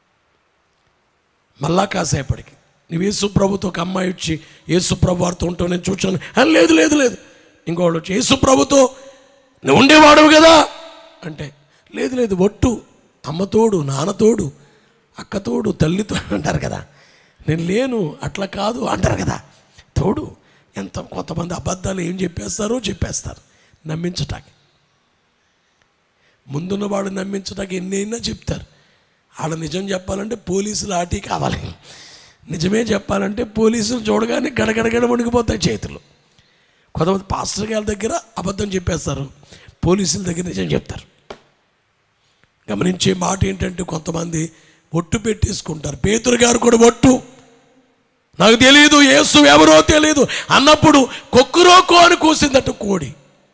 మళ్ళా కాసేపటికి నువ్వు యేసు ప్రభుతో ఒక అమ్మాయి వచ్చి యేసు ప్రభు వారితో ఉంటావు నేను చూచాను "ఆ, లేదు లేదు లేదు ఇంకోళ్ళు వచ్చి యేసు ప్రభుతో నువ్వు ఉండేవాడు కదా అంటే లేదు లేదు ఒట్టు అమ్మతోడు నాన్నతోడు అక్కతోడు తల్లితో అంటారు కదా నేను లేను అట్లా కాదు అంటారు కదా తోడు ఎంత కొంతమంది అబద్ధాలు ఏం చెప్పేస్తారో చెప్పేస్తారు నమ్మించటానికి ముందున్న వాడు నమ్మించడానికి ఎన్నైనా చెప్తారు ఆడ నిజం చెప్పాలంటే పోలీసులు ఆటి కావాలి నిజమే చెప్పాలంటే పోలీసులు చూడగానే గడగడగడ వణికిపోతాయి చేతులు కొంతమంది పాస్టర్ గారి దగ్గర అబద్ధం చెప్పేస్తారు పోలీసుల దగ్గర నిజం చెప్తారు గమనించే మాట ఏంటంటే కొంతమంది ఒట్టు పెట్టేసుకుంటారు పేతురు గారు కూడా ఒట్టు నాకు తెలియదు యేసు ఎవరో తెలియదు అన్నప్పుడు కొక్కురోకో అని కూసిందట కోడి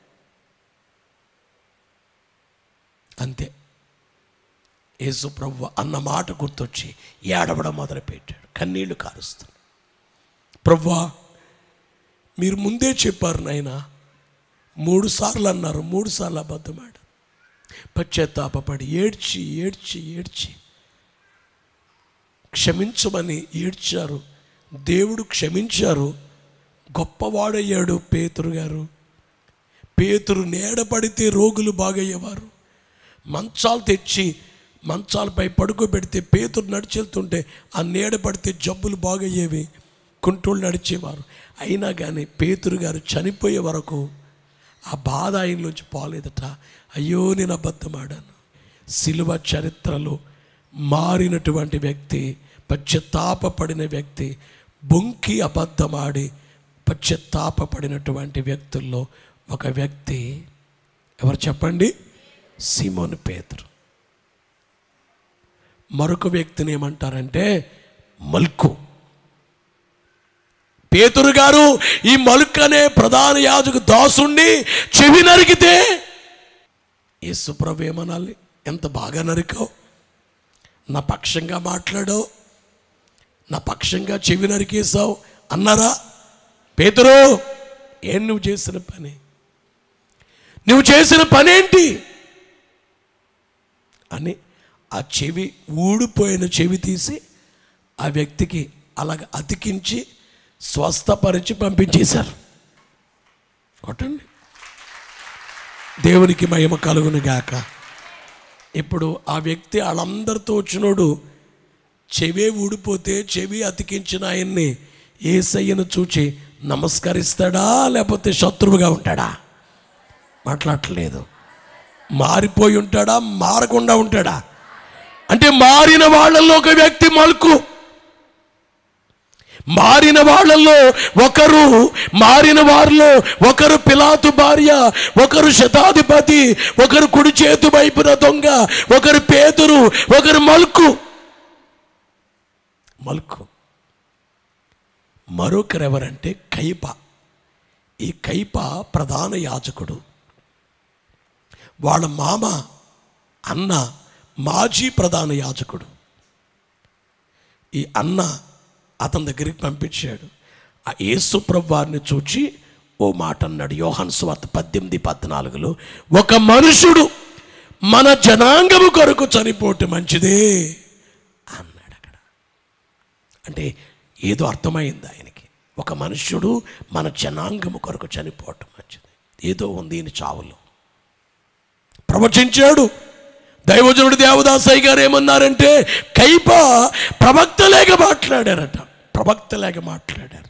అంతే యేసు ప్రభు అన్న మాట గుర్తొచ్చి ఏడవడం మొదలుపెట్టాడు కన్నీళ్లు కారుస్తాడు ప్రవ్వా మీరు ముందే చెప్పారు నాయన మూడు సార్లు అన్నారు మూడు సార్లు అబద్ధమాడు పశ్చాత్తాపడి ఏడ్చి ఏడ్చి ఏడ్చి క్షమించమని ఏడ్చారు దేవుడు క్షమించారు గొప్పవాడయ్యాడు పేతురు గారు పేతురు నీడపడితే రోగులు బాగయ్యేవారు మంచాలు తెచ్చి మంచాలపై పడుకోబెడితే పేతురు నడిచెళ్తుంటే ఆ నీడ పడితే జబ్బులు బాగయ్యేవి కుంటోళ్ళు నడిచేవారు అయినా కానీ పేతురు గారు చనిపోయే వరకు ఆ బాధ ఆయనలోంచి పోలేదట అయ్యో నేను అబద్ధమాడాను శిలువ చరిత్రలో మారినటువంటి వ్యక్తి పశ్చాత్తాపడిన వ్యక్తి బొంకి అబద్ధమాడి పశ్చాత్తాపడినటువంటి వ్యక్తుల్లో ఒక వ్యక్తి ఎవరు చెప్పండి సీమోను పేతురు మరొక వ్యక్తిని ఏమంటారంటే మల్కు పేతురు గారు ఈ మలుక్ అనే ప్రధాన యాజకు దాసుండి చెవి నరికితే యేసుప్రభు ఏమనాలి ఎంత బాగా నరికావు నా పక్షంగా మాట్లాడావు నా పక్షంగా చెవి నరికేసావు అన్నారా పేతురు ఏం నువ్వు చేసిన పని నువ్వు చేసిన పనేంటి అని ఆ చెవి ఊడిపోయిన చెవి తీసి ఆ వ్యక్తికి అలాగ అతికించి స్వస్థపరిచి పంపించేశారు కొట్టండి దేవునికి మహిమ కలుగును గాక ఇప్పుడు ఆ వ్యక్తి వాళ్ళందరితో వచ్చినోడు చెవే ఊడిపోతే చెవి అతికించిన ఆయన్ని ఏసయ్యను చూచి నమస్కరిస్తాడా లేకపోతే శత్రువుగా ఉంటాడా మాట్లాడట్లేదు మారిపోయి ఉంటాడా మారకుండా ఉంటాడా అంటే మారిన వాళ్ళల్లో ఒక వ్యక్తి మలుకు మారిన వాళ్ళల్లో ఒకరు మారిన వారిలో ఒకరు పిలాతు భార్య ఒకరు శతాధిపతి ఒకరు కుడి చేతు వైపున దొంగ ఒకరు పేతురు ఒకరు మలుకు మలుకు మరొకరు ఎవరంటే కైప ఈ కైప ప్రధాన యాజకుడు వాళ్ళ మామ అన్న మాజీ ప్రధాన యాజకుడు ఈ అన్న అతని దగ్గరికి పంపించాడు ఆ యేసు ప్రభు వారిని చూచి ఓ మాట అన్నాడు యోహాన్ స్వార్త పద్దెనిమిది పద్నాలుగులో ఒక మనుషుడు మన జనాంగము కొరకు చనిపోతే మంచిదే అన్నాడు అక్కడ అంటే ఏదో అర్థమైంది ఆయనకి ఒక మనుష్యుడు మన జనాంగము కొరకు చనిపోవటం మంచిది ఏదో ఉంది ఈయన చావులో ప్రవచించాడు దైవజనుడు దేవదాసయ్య గారు ఏమన్నారంటే కైప ప్రవక్తలేక మాట్లాడారట ప్రవక్తలేక మాట్లాడారు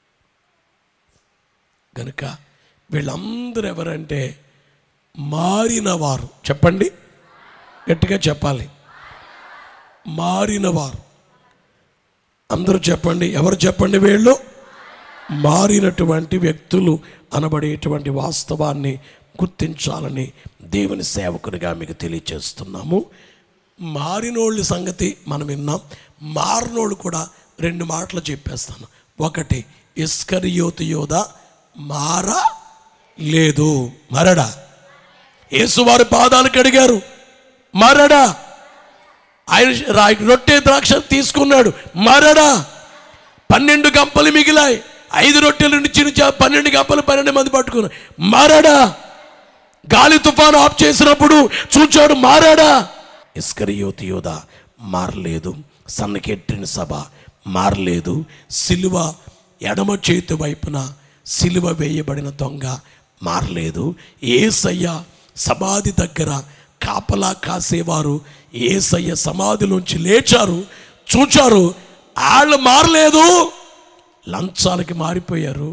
గనుక వీళ్ళందరూ ఎవరంటే మారినవారు చెప్పండి గట్టిగా చెప్పాలి మారినవారు అందరూ చెప్పండి ఎవరు చెప్పండి వీళ్ళు మారినటువంటి వ్యక్తులు అనబడేటువంటి వాస్తవాన్ని గుర్తించాలని దేవుని సేవకునిగా మీకు తెలియచేస్తున్నాము మారినోళ్ళ సంగతి మనం విన్నాం మారినోళ్ళు కూడా రెండు మాటలు చెప్పేస్తాను ఒకటి ఇస్కరియోతు యోధ మార లేదు మరడా యేసువారి పాదాలు కడిగారు మరడా ఆయన రా- రొట్టె ద్రాక్ష తీసుకున్నాడు మరడా పన్నెండు గంపలు మిగిలాయి ఐదు రొట్టెల నుండి చిన్న చా- పన్నెండు గంపలు పన్నెండు మంది పట్టుకున్నారు మారాడా గాలి తుఫాను ఆఫ్ చేసినప్పుడు చూచాడు మారాడా ఇస్కరియోతి యోధ మారలేదు సన్నకెట్టిన సభ మారలేదు సిలువ ఎడమ చేతి వైపున సిలువ వేయబడిన దొంగ మారలేదు ఏసయ్య సమాధి దగ్గర కాపలా కాసేవారు ఏసయ్య సమాధిలోంచి లేచారు చూచారు వాళ్ళు మారలేదు లంచాలకి మారిపోయారు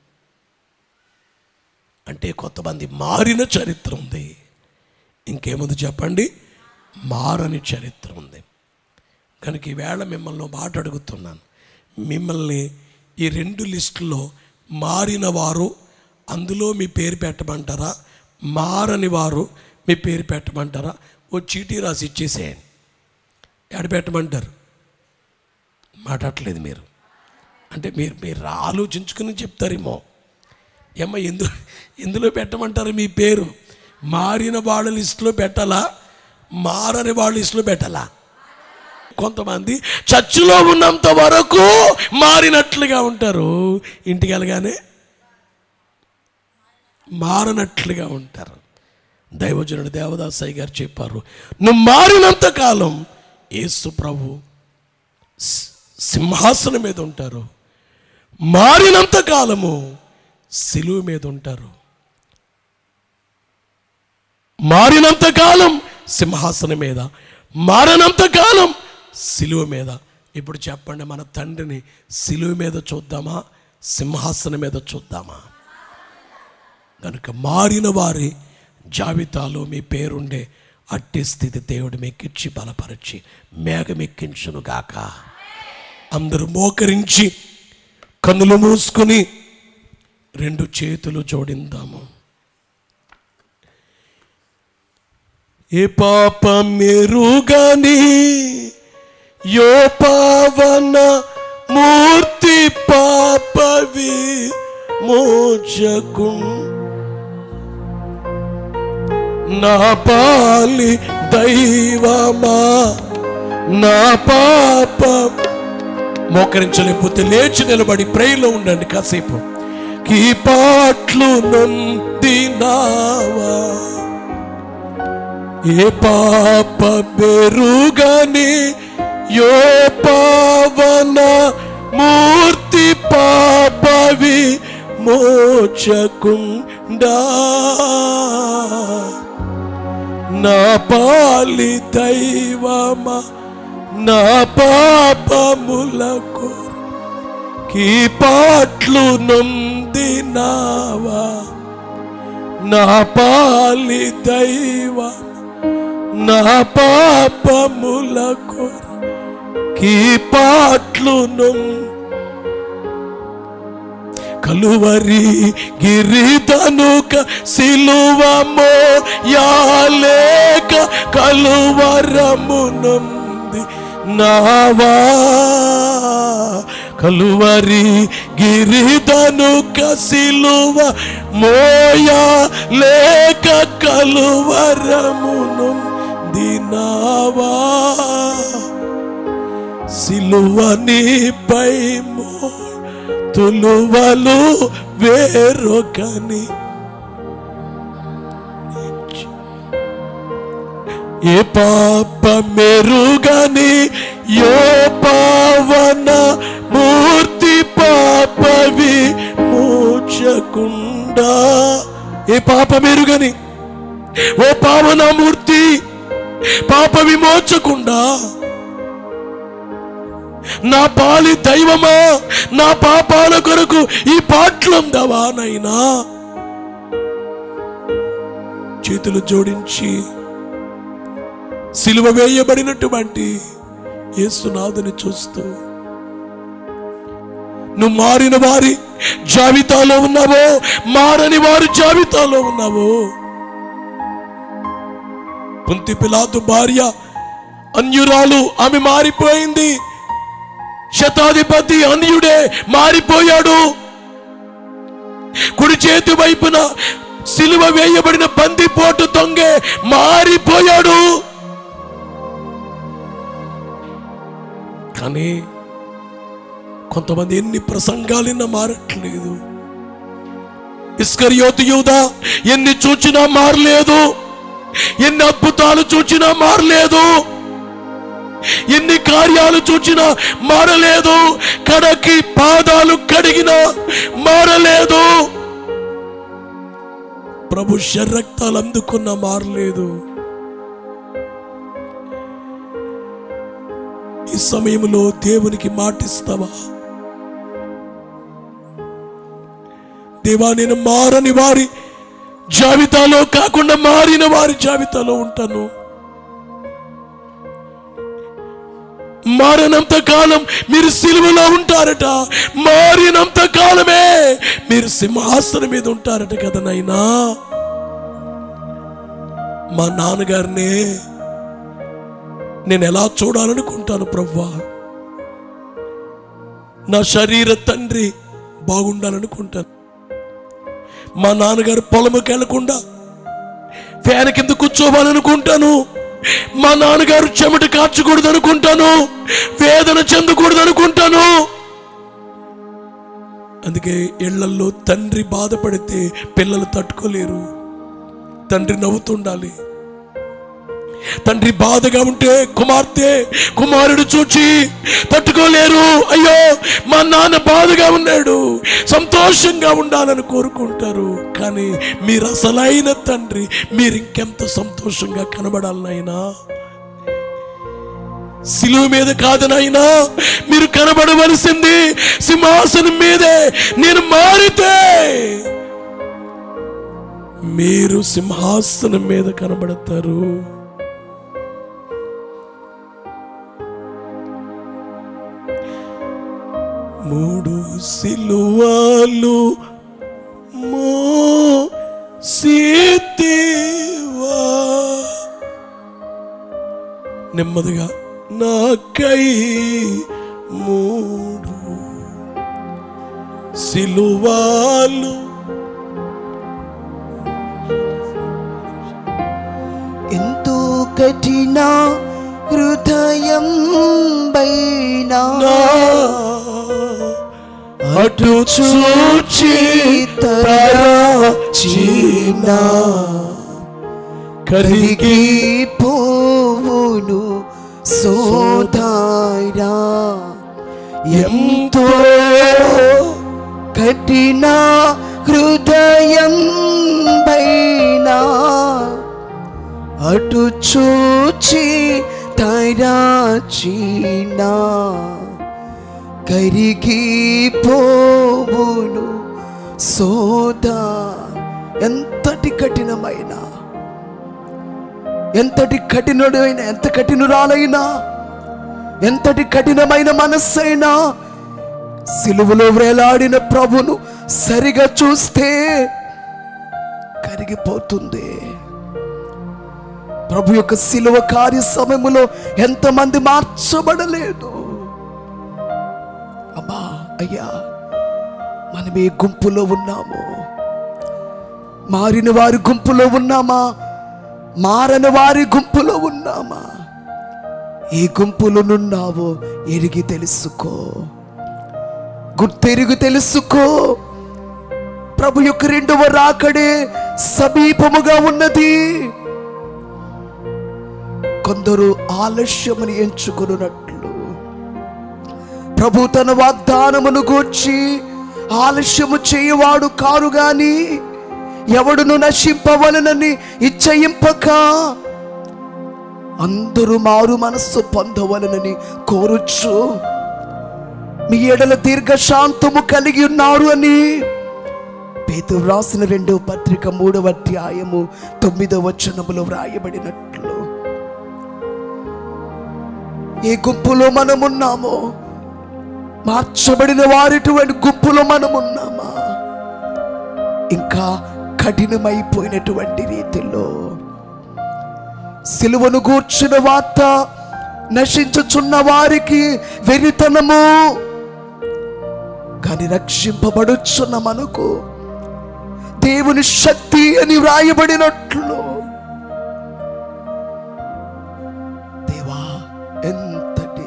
అంటే కొంతమంది మారిన చరిత్ర ఉంది ఇంకేముంది చెప్పండి మారని చరిత్ర ఉంది కనుక ఈవేళ మిమ్మల్ని ఓ మాట అడుగుతున్నాను మిమ్మల్ని ఈ రెండు లిస్టులో మారిన వారు అందులో మీ పేరు పెట్టమంటారా మారని వారు మీ పేరు పెట్టమంటారా ఓ చీటీ రాసి ఇచ్చేసేయండి ఎడ పెట్టమంటారు మాట్లాడట్లేదు మీరు అంటే మీరు మీరు ఆలోచించుకుని చెప్తారేమో ఏమ్మ ఎందు ఎందులో పెట్టమంటారు మీ పేరు మారిన వాళ్ళ లిస్టులో పెట్టాలా మారని వాళ్ళ లిస్టులో పెట్టాలా కొంతమంది చర్చిలో ఉన్నంత వరకు మారినట్లుగా ఉంటారు ఇంటికి వెళ్ళగానే మారనట్లుగా ఉంటారు దైవజనుడు దేవదాసయ్య గారు చెప్పారు నువ్వు మారినంత కాలం యేసు ప్రభు సి- సింహాసనం మీద ఉంటారు మారినంత కాలము సిలువ మీద ఉంటారు మారినంత కాలం సింహాసనం మీద మారినంత కాలం సిలువ మీద ఇప్పుడు చెప్పండి మన తండ్రిని సిలువ మీద చూద్దామా సింహాసనం మీద చూద్దామా కనుక మారిన వారి జాబితాలో మీ పేరుండే అట్టి స్థితి దేవుడు మీకిచ్చి బలపరిచి మేఘమెక్కించును గాక అందరూ మోకరించి కన్నులు మూసుకుని రెండు చేతులు జోడిందాము ఏ పాప మెరుగని యో పావన మూర్తి పాపవి మోచకు నా పాలి దైవమా నా పాప మోకరించలేకపోతే లేచి నిలబడి ప్రేయలో ఉండండి కాసేపు కీ పాట్లు నొందినావా ఏ పాప బెరుగని యో పావన మూర్తి పాపవి మోచకుండా నా పాలి దైవమా నా పాపములకు కీ పాట్లు నొందినావా నా పాలి దైవం నా పాపములకు కీ పాట్లు కలువరి గిరిదనుక సిలువమో యాలేక కలువరమునుంది నావా కలువరి గిరిదనుక సిలువ మోయా లేక కలువరమును దినావా సిలువనిపై మో తులువలు వేరొకని ఏ పాప మెరుగని యో పావన మూర్తి పాపవి మూచకుండా ఏ పాప మెరుగని ఓ పావన మూర్తి పాప విమోచకుండా నా పాలి దైవమా నా పాపాల కొరకు ఈ పాటలుందవా నైనా చేతులు జోడించి సిలువ వేయబడినటువంటి యేసునాథుని చూస్తూ నువ్వు మారిన వారి జాబితాలో ఉన్నావో మారని వారి జాబితాలో ఉన్నావో పుంతి పిలాతు భార్య అన్యురాలు ఆమె మారిపోయింది శతాధిపతి అన్యుడే మారిపోయాడు కుడి చేతి వైపున సిలువ వేయబడిన బందిపోటు దొంగే మారిపోయాడు కానీ కొంతమంది ఎన్ని ప్రసంగాలిన్నా మారట్లేదు ఇస్కరియోతు యూదా ఎన్ని చూచినా మారలేదు ఎన్ని అద్భుతాలు చూచినా మారలేదు ఎన్ని కార్యాలు చూచినా మారలేదు కడకి పాదాలు కడిగినా మారలేదు ప్రభు శరక్తాలు అందుకున్న మారలేదు ఈ సమయంలో దేవునికి మాటిస్తావా దేవా నేను మారని వారి జాబితాలో కాకుండా మారిన వారి జాబితాలో ఉంటాను మారినంత కాలం మీరు సిలువలో ఉంటారట మారినంత కాలమే మీరు సింహాసనం మీద ఉంటారట కదా నైనా మా నాన్నగారిని నేను ఎలా చూడాలనుకుంటాను ప్రవ్వా నా శరీర తండ్రి బాగుండాలనుకుంటాను మా నాన్నగారు పొలముకి వెళ్లకుండా ఫ్యాన్ కింద కూర్చోవాలనుకుంటాను మా నాన్నగారు చెమట కార్చకూడదు అనుకుంటాను వేదన చెందకూడదు అనుకుంటాను అందుకే ఇళ్లల్లో తండ్రి బాధపడితే పిల్లలు తట్టుకోలేరు తండ్రి నవ్వుతుండాలి తండ్రి బాధగా ఉంటే కుమార్తె కుమారుడు చూచి తట్టుకోలేరు అయ్యో మా నాన్న బాధగా ఉన్నాడు సంతోషంగా ఉండాలని కోరుకుంటారు కానీ మీరు అసలైన తండ్రి మీరు ఇంకెంత సంతోషంగా కనబడాలి నాయనా సిలువ మీద కాదు నాయనా మీరు కనబడవలసింది సింహాసనం మీదే నేను మారితే మీరు సింహాసనం మీద కనబడతారు మూడు సిలువలు మోసితివా నెమ్మదిగా నాకై మూడు సిలువాలు ఎంతో కఠిన హృదయం బైనా నా అటు చూచి తరచీనా కరిగి పోవును సోదారా ఎంతో కఠిన హృదయం బైనా అటు చూచి తరాచీనా కరిగి పోవును సోదా ఎంతటి కఠినమైన ఎంతటి కఠినుడైన ఎంత కఠినురాలైనా ఎంతటి కఠినమైన మనస్సైనా సిలువలో వేలాడిన ప్రభును సరిగా చూస్తే కరిగిపోతుంది ప్రభు యొక్క సిలువ కార్య సమయములో ఎంతమంది మార్చబడలేదు అమ్మా అయ్యా మనం ఏ గుంపులో ఉన్నాము మారిన వారి గుంపులో ఉన్నామా మారని వారి గుంపులో ఉన్నామా ఏ గుంపులో నున్నావో ఎరిగి తెలుసుకో గుర్తెరిగి తెలుసుకో ప్రభు యొక్క రెండవ రాకడే సమీపముగా ఉన్నది కొందరు ఆలస్యముని ఎంచుకున్నట్లు ప్రభు తన వాగ్దానమును గూర్చి ఆలస్యము చేయవాడు కారు గాని ఎవడును నశింపవలనని ఇచ్చయింపక అందరూ మారు మనస్సు పొందవలనని కోరుచు మీ ఎడల దీర్ఘశాంతము కలిగి ఉన్నారు అని పేతురు రాసిన రెండవ పత్రిక మూడవ అధ్యాయము తొమ్మిదవ వచనములో వ్రాయబడినట్లు ఏ గుంపులో మనమున్నామో మార్చబడిన వారిటువంటి గుంపులో మనమున్నామా ఇంకా కఠినమైపోయినటువంటి రీతిలో సిలువను గూర్చిన వార్త నశించుచున్న వారికి వెరితనము కానీ రక్షింపబడుచున్న మనకు దేవుని శక్తి అని వ్రాయబడినట్లు దేవా ఎంతటి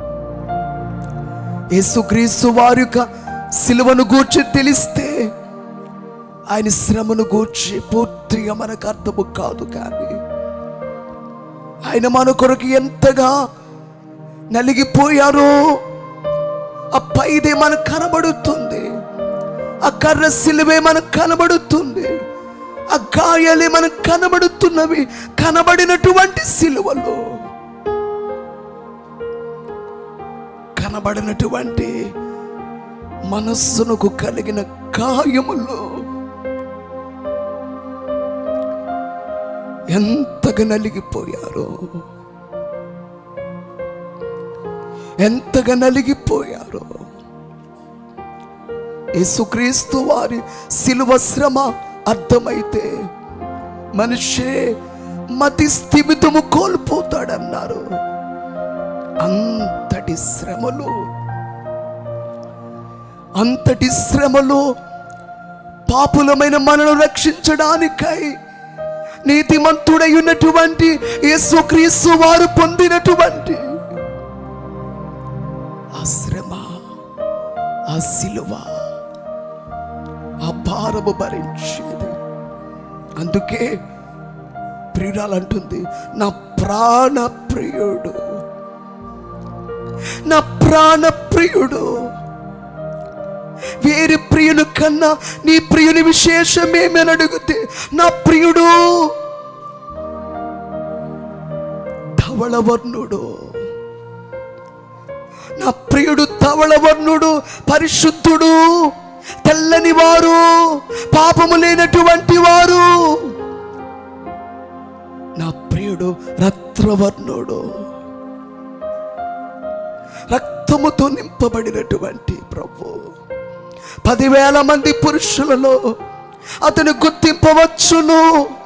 యేసుక్రీస్తు వారి యొక్క సిలువను గూర్చి తెలిస్తే ఆయన శ్రమను గూర్చి పూర్తిగా మనకు అర్థము కాదు కానీ ఆయన మన కొరకు ఎంతగా నలిగిపోయారో ఆ పైదే మనకు కనబడుతుంది ఆ కర్ర సిలువే మనకు కనబడుతుంది ఆ గాయాలే మనకు కనబడుతున్నవి కనబడినటువంటి సిలువలో కనబడినటువంటి మనస్సునకు కలిగిన గాయములో ఎంతగా నలిగిపోయారో ఎంతగా నలిగిపోయారో యేసుక్రీస్తు వారి శిలువ శ్రమ అర్థమైతే మనిషే మతి స్థిమితము కోల్పోతాడన్నారు అంతటి శ్రమలు అంతటి శ్రమలో పాపులమైన మనను రక్షించడానికై నీతిమంతుడై ఉన్నటువంటి యేసుక్రీస్తు వారు పొందినటువంటి ఆ శ్రమ ఆ సిలువ ఆ భారము భరించేది అందుకే ప్రియురాలు అంటుంది నా ప్రాణ ప్రియుడు నా ప్రాణ ప్రియుడు వేరే ప్రియుని కన్నా నీ ప్రియుని విశేషమేమని అడిగితే నా ప్రియుడు ధవళవర్ణుడు నా ప్రియుడు ధవళవర్ణుడు పరిశుద్ధుడు తెల్లని వారు పాపము లేనటువంటి వారు నా ప్రియుడు రత్నవర్ణుడు రక్తముతో నింపబడినటువంటి ప్రభు పదివేల మంది పురుషులలో అతను గుర్తింపవచ్చును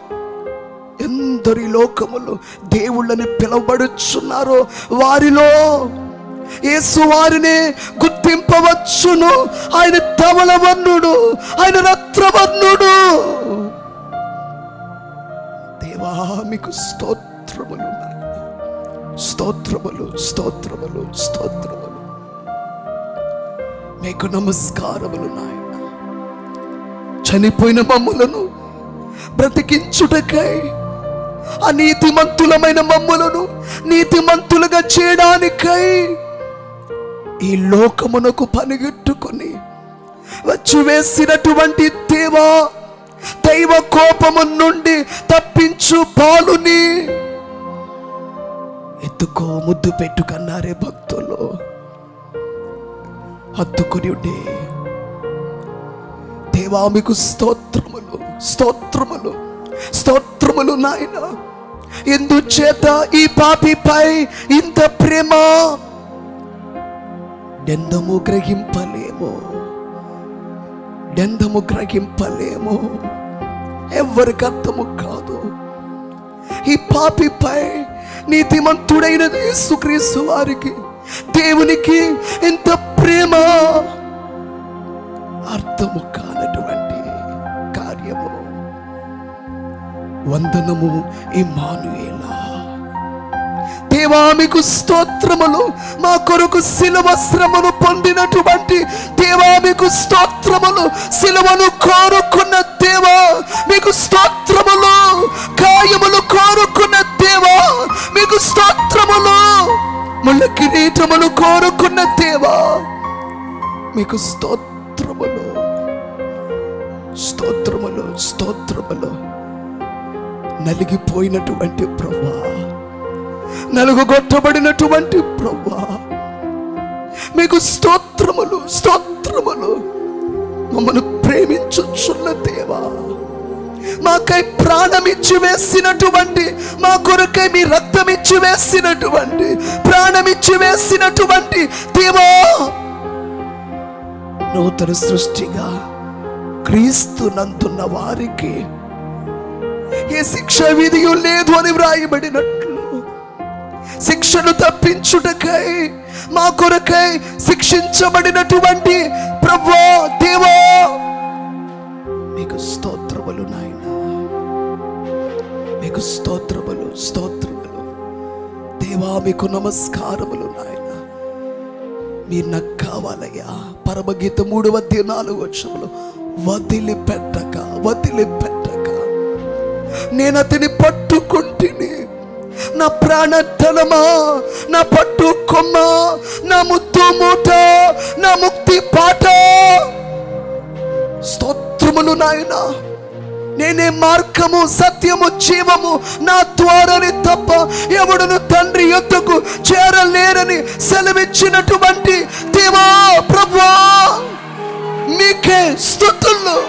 ఎందరి లోకములు దేవుళ్ళని పిలువబడుచున్నారో వారిలో యేసు వారిని గుర్తింపవచ్చును ఆయన ధవళవర్ణుడు ఆయన రత్నవర్ణుడు దేవా మీకు స్తోత్రములు నాయనా. స్తోత్రములు స్తోత్రములు స్తోత్రములు మీకు నమస్కారములు నాయన చనిపోయిన మమ్ములను బ్రతికించుటకై అనీతిమంతులమైన మమ్ములను నీతిమంతులుగా చేయడానికై ఈ లోకమునకు పనిగట్టుకొని వచ్చి వేసినటువంటి దేవా దైవ కోపము నుండి తప్పించు పాలుని ఎత్తుకో ముద్దు పెట్టుకన్నారే భక్తులు హత్తుకుని ఉండే దేవా మీకు స్తోత్రములు స్తోత్రములు స్తోత్రములు నాయన ఎందుచేత ఈ పాపిపై ఇంత ప్రేమ డెందము గ్రహింపలేము డెందము గ్రహింపలేము ఎవరికి అర్థము కాదు ఈ పాపిపై నీతిమంతుడైన యేసుక్రీస్తు వారికి దేవునికి ఎంత ప్రేమ అర్థము కానటువంటి కార్యము వందనము ఇమానుయేలా దేవా మీకు స్తోత్రములు మా కొరకు శిలువ శ్రమను పొందినటువంటి దేవా మీకు స్తోత్రములు శిలువను కోరుకున్న దేవా మీకు స్తోత్రములు గాయములు కోరుకున్న దేవా మీకు స్తోత్రములు ముళ్ళ కిరీటమును కోరుకున్న దేవా మీకు స్తోత్రములు స్తోత్రములు స్తోత్రములు నలిగిపోయినటువంటి ప్రభా నలుగుగొట్టబడినటువంటి ప్రభా మీకు స్తోత్రములు స్తోత్రములు మమ్మను ప్రేమించుచున్న దేవా మాకై ప్రాణం ఇచ్చి వేసినటువంటి మా కొరకై మీ రక్తం ఇచ్చి వేసినటువంటి ప్రాణం ఇచ్చి వేసినటువంటి దేవా నూతన సృష్టిగా క్రీస్తు నందున్న వారికి ఏ శిక్ష విధియు లేదు అని వ్రాయబడినట్లు శిక్షను తప్పించుటకై మా కొరకై శిక్షించబడినటువంటి ప్రభా దేవా మీకు స్తోత్రములు నాయన మీకు స్తోత్రములు స్తోత్రములు దేవా మీకు నమస్కారములు నాయన మీరు నాకు కావాలయ్యా పరమగీత మూడు వద్ద నాలుగు వచ్చములు వదిలిపెట్టక వదిలిపెట్టక నేను అతని పట్టుకుంటుని నా ప్రాణధనమా నా పట్టు కొమ్మ నా ముత్తు మూట నా ముక్తి పాట స్తోత్రములు నాయన నేనే మార్గము సత్యము జీవము నా ద్వారానే తప్ప ఎవడును తండ్రి యొద్దకు చేరలేరని సెలవిచ్చినటువంటి దేవా ప్రభువా మీకే స్థుతులు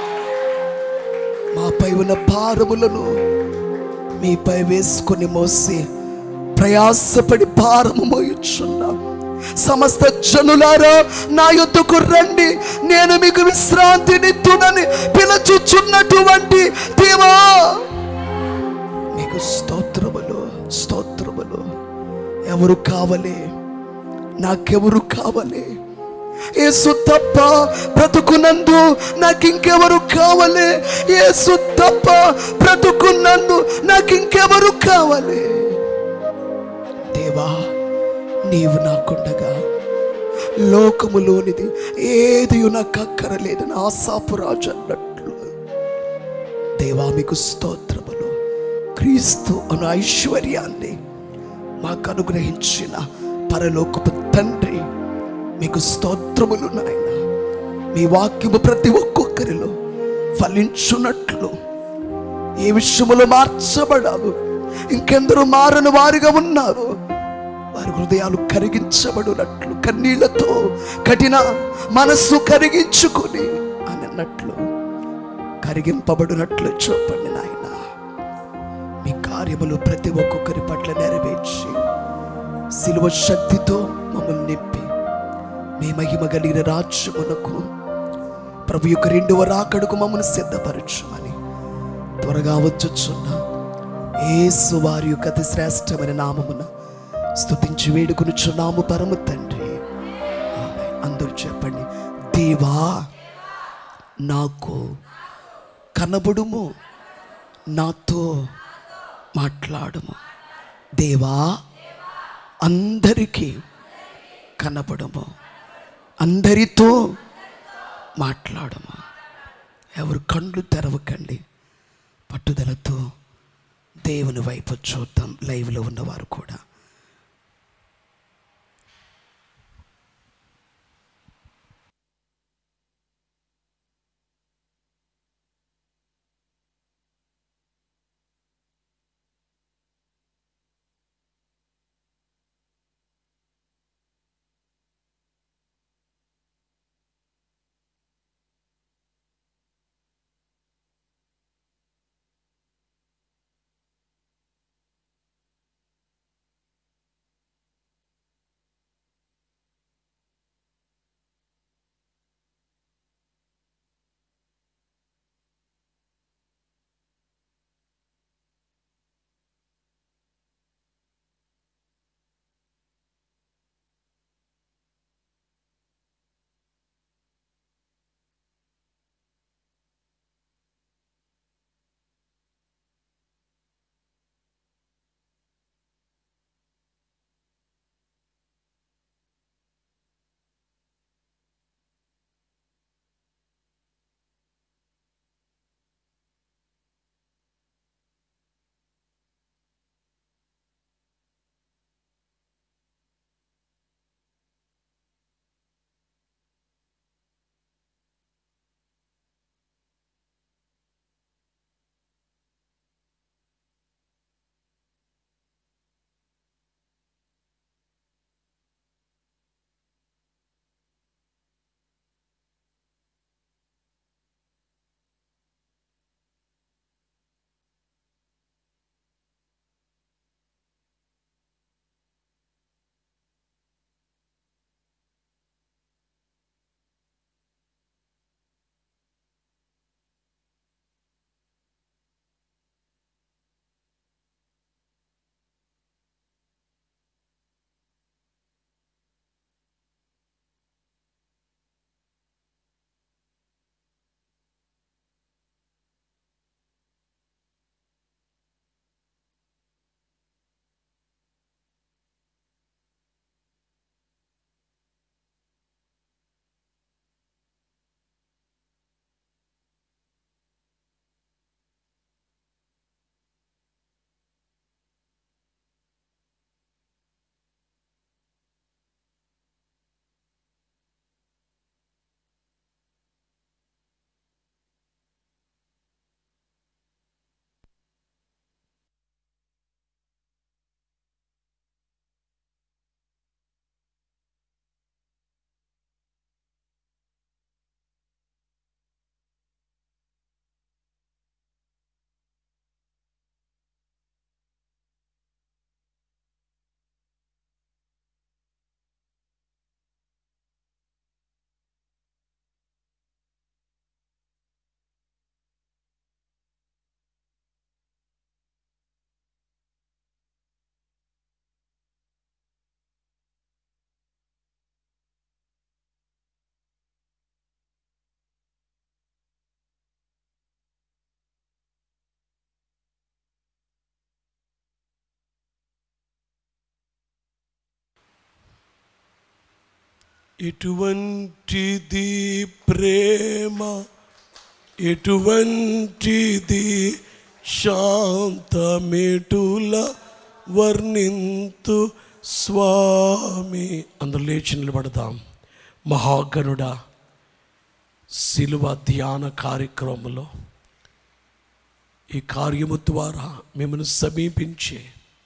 మాపై ఉన్న భారములను మీపై వేసుకొని మోసి ప్రయాసపడి భారము మోయుచున్నాం సమస్త జనులారా నా యొద్దకు రండి నేను మీకు విశ్రాంతినిత్తునని పిలచుచున్నటువంటి దేవా మీకు స్తోత్రములు స్తోత్రములు ఎవరు కావాలి నాకెవరు కావాలి యేసు తప్ప బ్రతుకునందు నాకు ఇంకెవరు కావాలి యేసు తప్ప బ్రతుకునందు నాకు ఇంకెవరు కావాలి దేవా నీవు నాకుండగా లోకములోనిది ఏది నాకు అక్కరలేదని ఆశాపురాజు అన్నట్లు దేవా మీకు స్తోత్రములు క్రీస్తు అను ఐశ్వర్యాన్ని మాకు అనుగ్రహించిన పరలోకపు తండ్రి మీకు స్తోత్రములు నాయన మీ వాక్యము ప్రతి ఒక్కొక్కరిలో ఫలించున్నట్లు ఏ విషయములో మార్చబడాలు ఇంకెందరూ మారని వారిగా ఉన్నారు వారి హృదయాలు కరిగించబడినట్లు కన్నీళ్లతో కఠిన మనస్సు కరిగించుకుని అని అన్నట్లు కరిగింపబడినట్లు చూపండి నాయన మీ కార్యములు ప్రతి ఒక్కొక్కరి పట్ల నెరవేర్చి సిలువ శక్తితో మమ్మల్ని నింపి మీ మహిమ కలిగిన రాజ్యమునకు ప్రభు యొక్క రెండవ రాకడుకు మమ్మల్ని సిద్ధపరచమని త్వరగా వచ్చుచున్న ఏసు వారి యొక్క అతి శ్రేష్టమైన నామమున స్తుతించి వేడుకొనుచున్నాము పరమ తండ్రి ఆమేన్. అందరూ చెప్పండి దేవా నాకు కనబడుము నాతో మాట్లాడుము దేవా అందరికీ కనబడము అందరితో మాట్లాడము ఎవరు కళ్ళు తెరవకండి పట్టుదలతో దేవుని వైపు చూద్దాం లైవ్లో ఉన్నవారు కూడా ఎటువంటిది ప్రేమ ఎటువంటిది శాంతమేటుల వర్ణింతు స్వామి అందరూ లేచి నిలబడదాం మహాగణుడా శిలువ ధ్యాన కార్యక్రమంలో ఈ కార్యము ద్వారా మిమ్మల్ని సమీపించే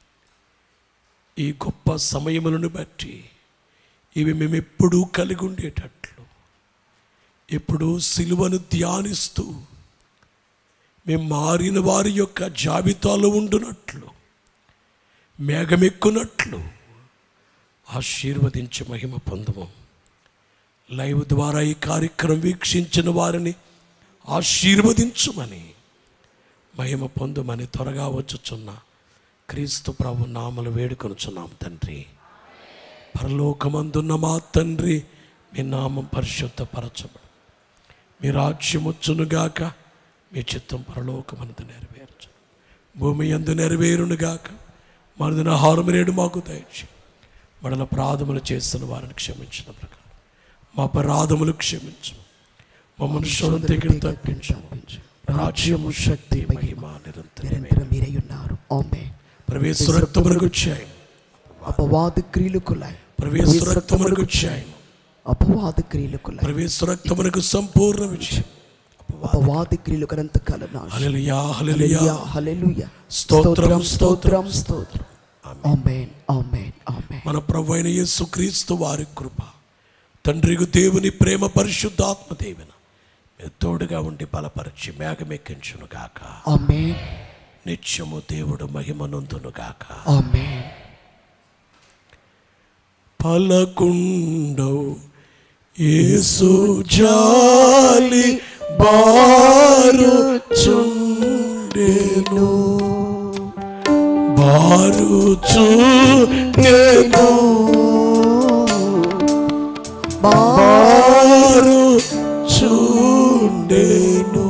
ఈ గొప్ప సమయములను బట్టి ఇవి మేము ఎప్పుడూ కలిగి ఉండేటట్లు ఎప్పుడూ సిలువను ధ్యానిస్తూ మేము మారిన వారి యొక్క జాబితాలో ఉండునట్లు మేఘమెక్కునట్లు ఆశీర్వదించి మహిమ పొందము లైవ్ ద్వారా ఈ కార్యక్రమం వీక్షించిన వారిని ఆశీర్వదించుమని మహిమ పొందుమని త్వరగా వచ్చుచున్న క్రీస్తు ప్రభు నామలు వేడుకొనుచున్నాం తండ్రి పరలోకమందున్న మా తండ్రి మీ నామం పరిశుద్ధపరచబడు మీ రాజ్యం వచ్చునుగాక మీ చిత్తం పరలోకమందు నెరవేర్చు భూమి ఎందు నెరవేరునుగాక మనదిన ఆహారం నేడు మాకు దయచి మడల ప్రాధములు చేస్తున్న వారిని క్షమించిన ప్రకారం మా అపరాధములు క్షమించు మమ్మల్ని శోధన దగ్గర తప్పించు రాజ్యము శక్తి మహిమ నిరంతరం నిరంతరం మీరై ఉన్నారు ఆమె ప్రవేశ రక్తమునకు వచ్చాయి అపవాద క్రియలకులై ప్రవేశ రక్తమునకు వచ్చాయి అపవాద క్రియలకులై ప్రవేశ రక్తమునకు సంపూర్ణ విజయం అపవాద క్రియలకు అనంత కాలం హల్లెలూయా హల్లెలూయా హల్లెలూయా స్తోత్రం, స్తోత్రం స్తోత్రం ఆమేన్ ఆమేన్ ఆమేన్ మన ప్రభు అయిన యేసుక్రీస్తు వారి కృప తండ్రికి దేవుని ప్రేమ పరిశుద్ధాత్మ దేవుని మీరు తోడుగా ఉండి బలపరిచి మేఘమెక్కించును గాక ఆమేన్ నిత్యము దేవుడు మహిమనందును గాక ఆమేన్ పలకుండవు యేసు జాలి బారు చుండెను బారు చుండెను బారు చుండెను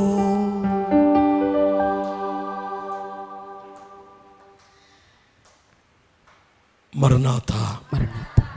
మరణాత మరణాత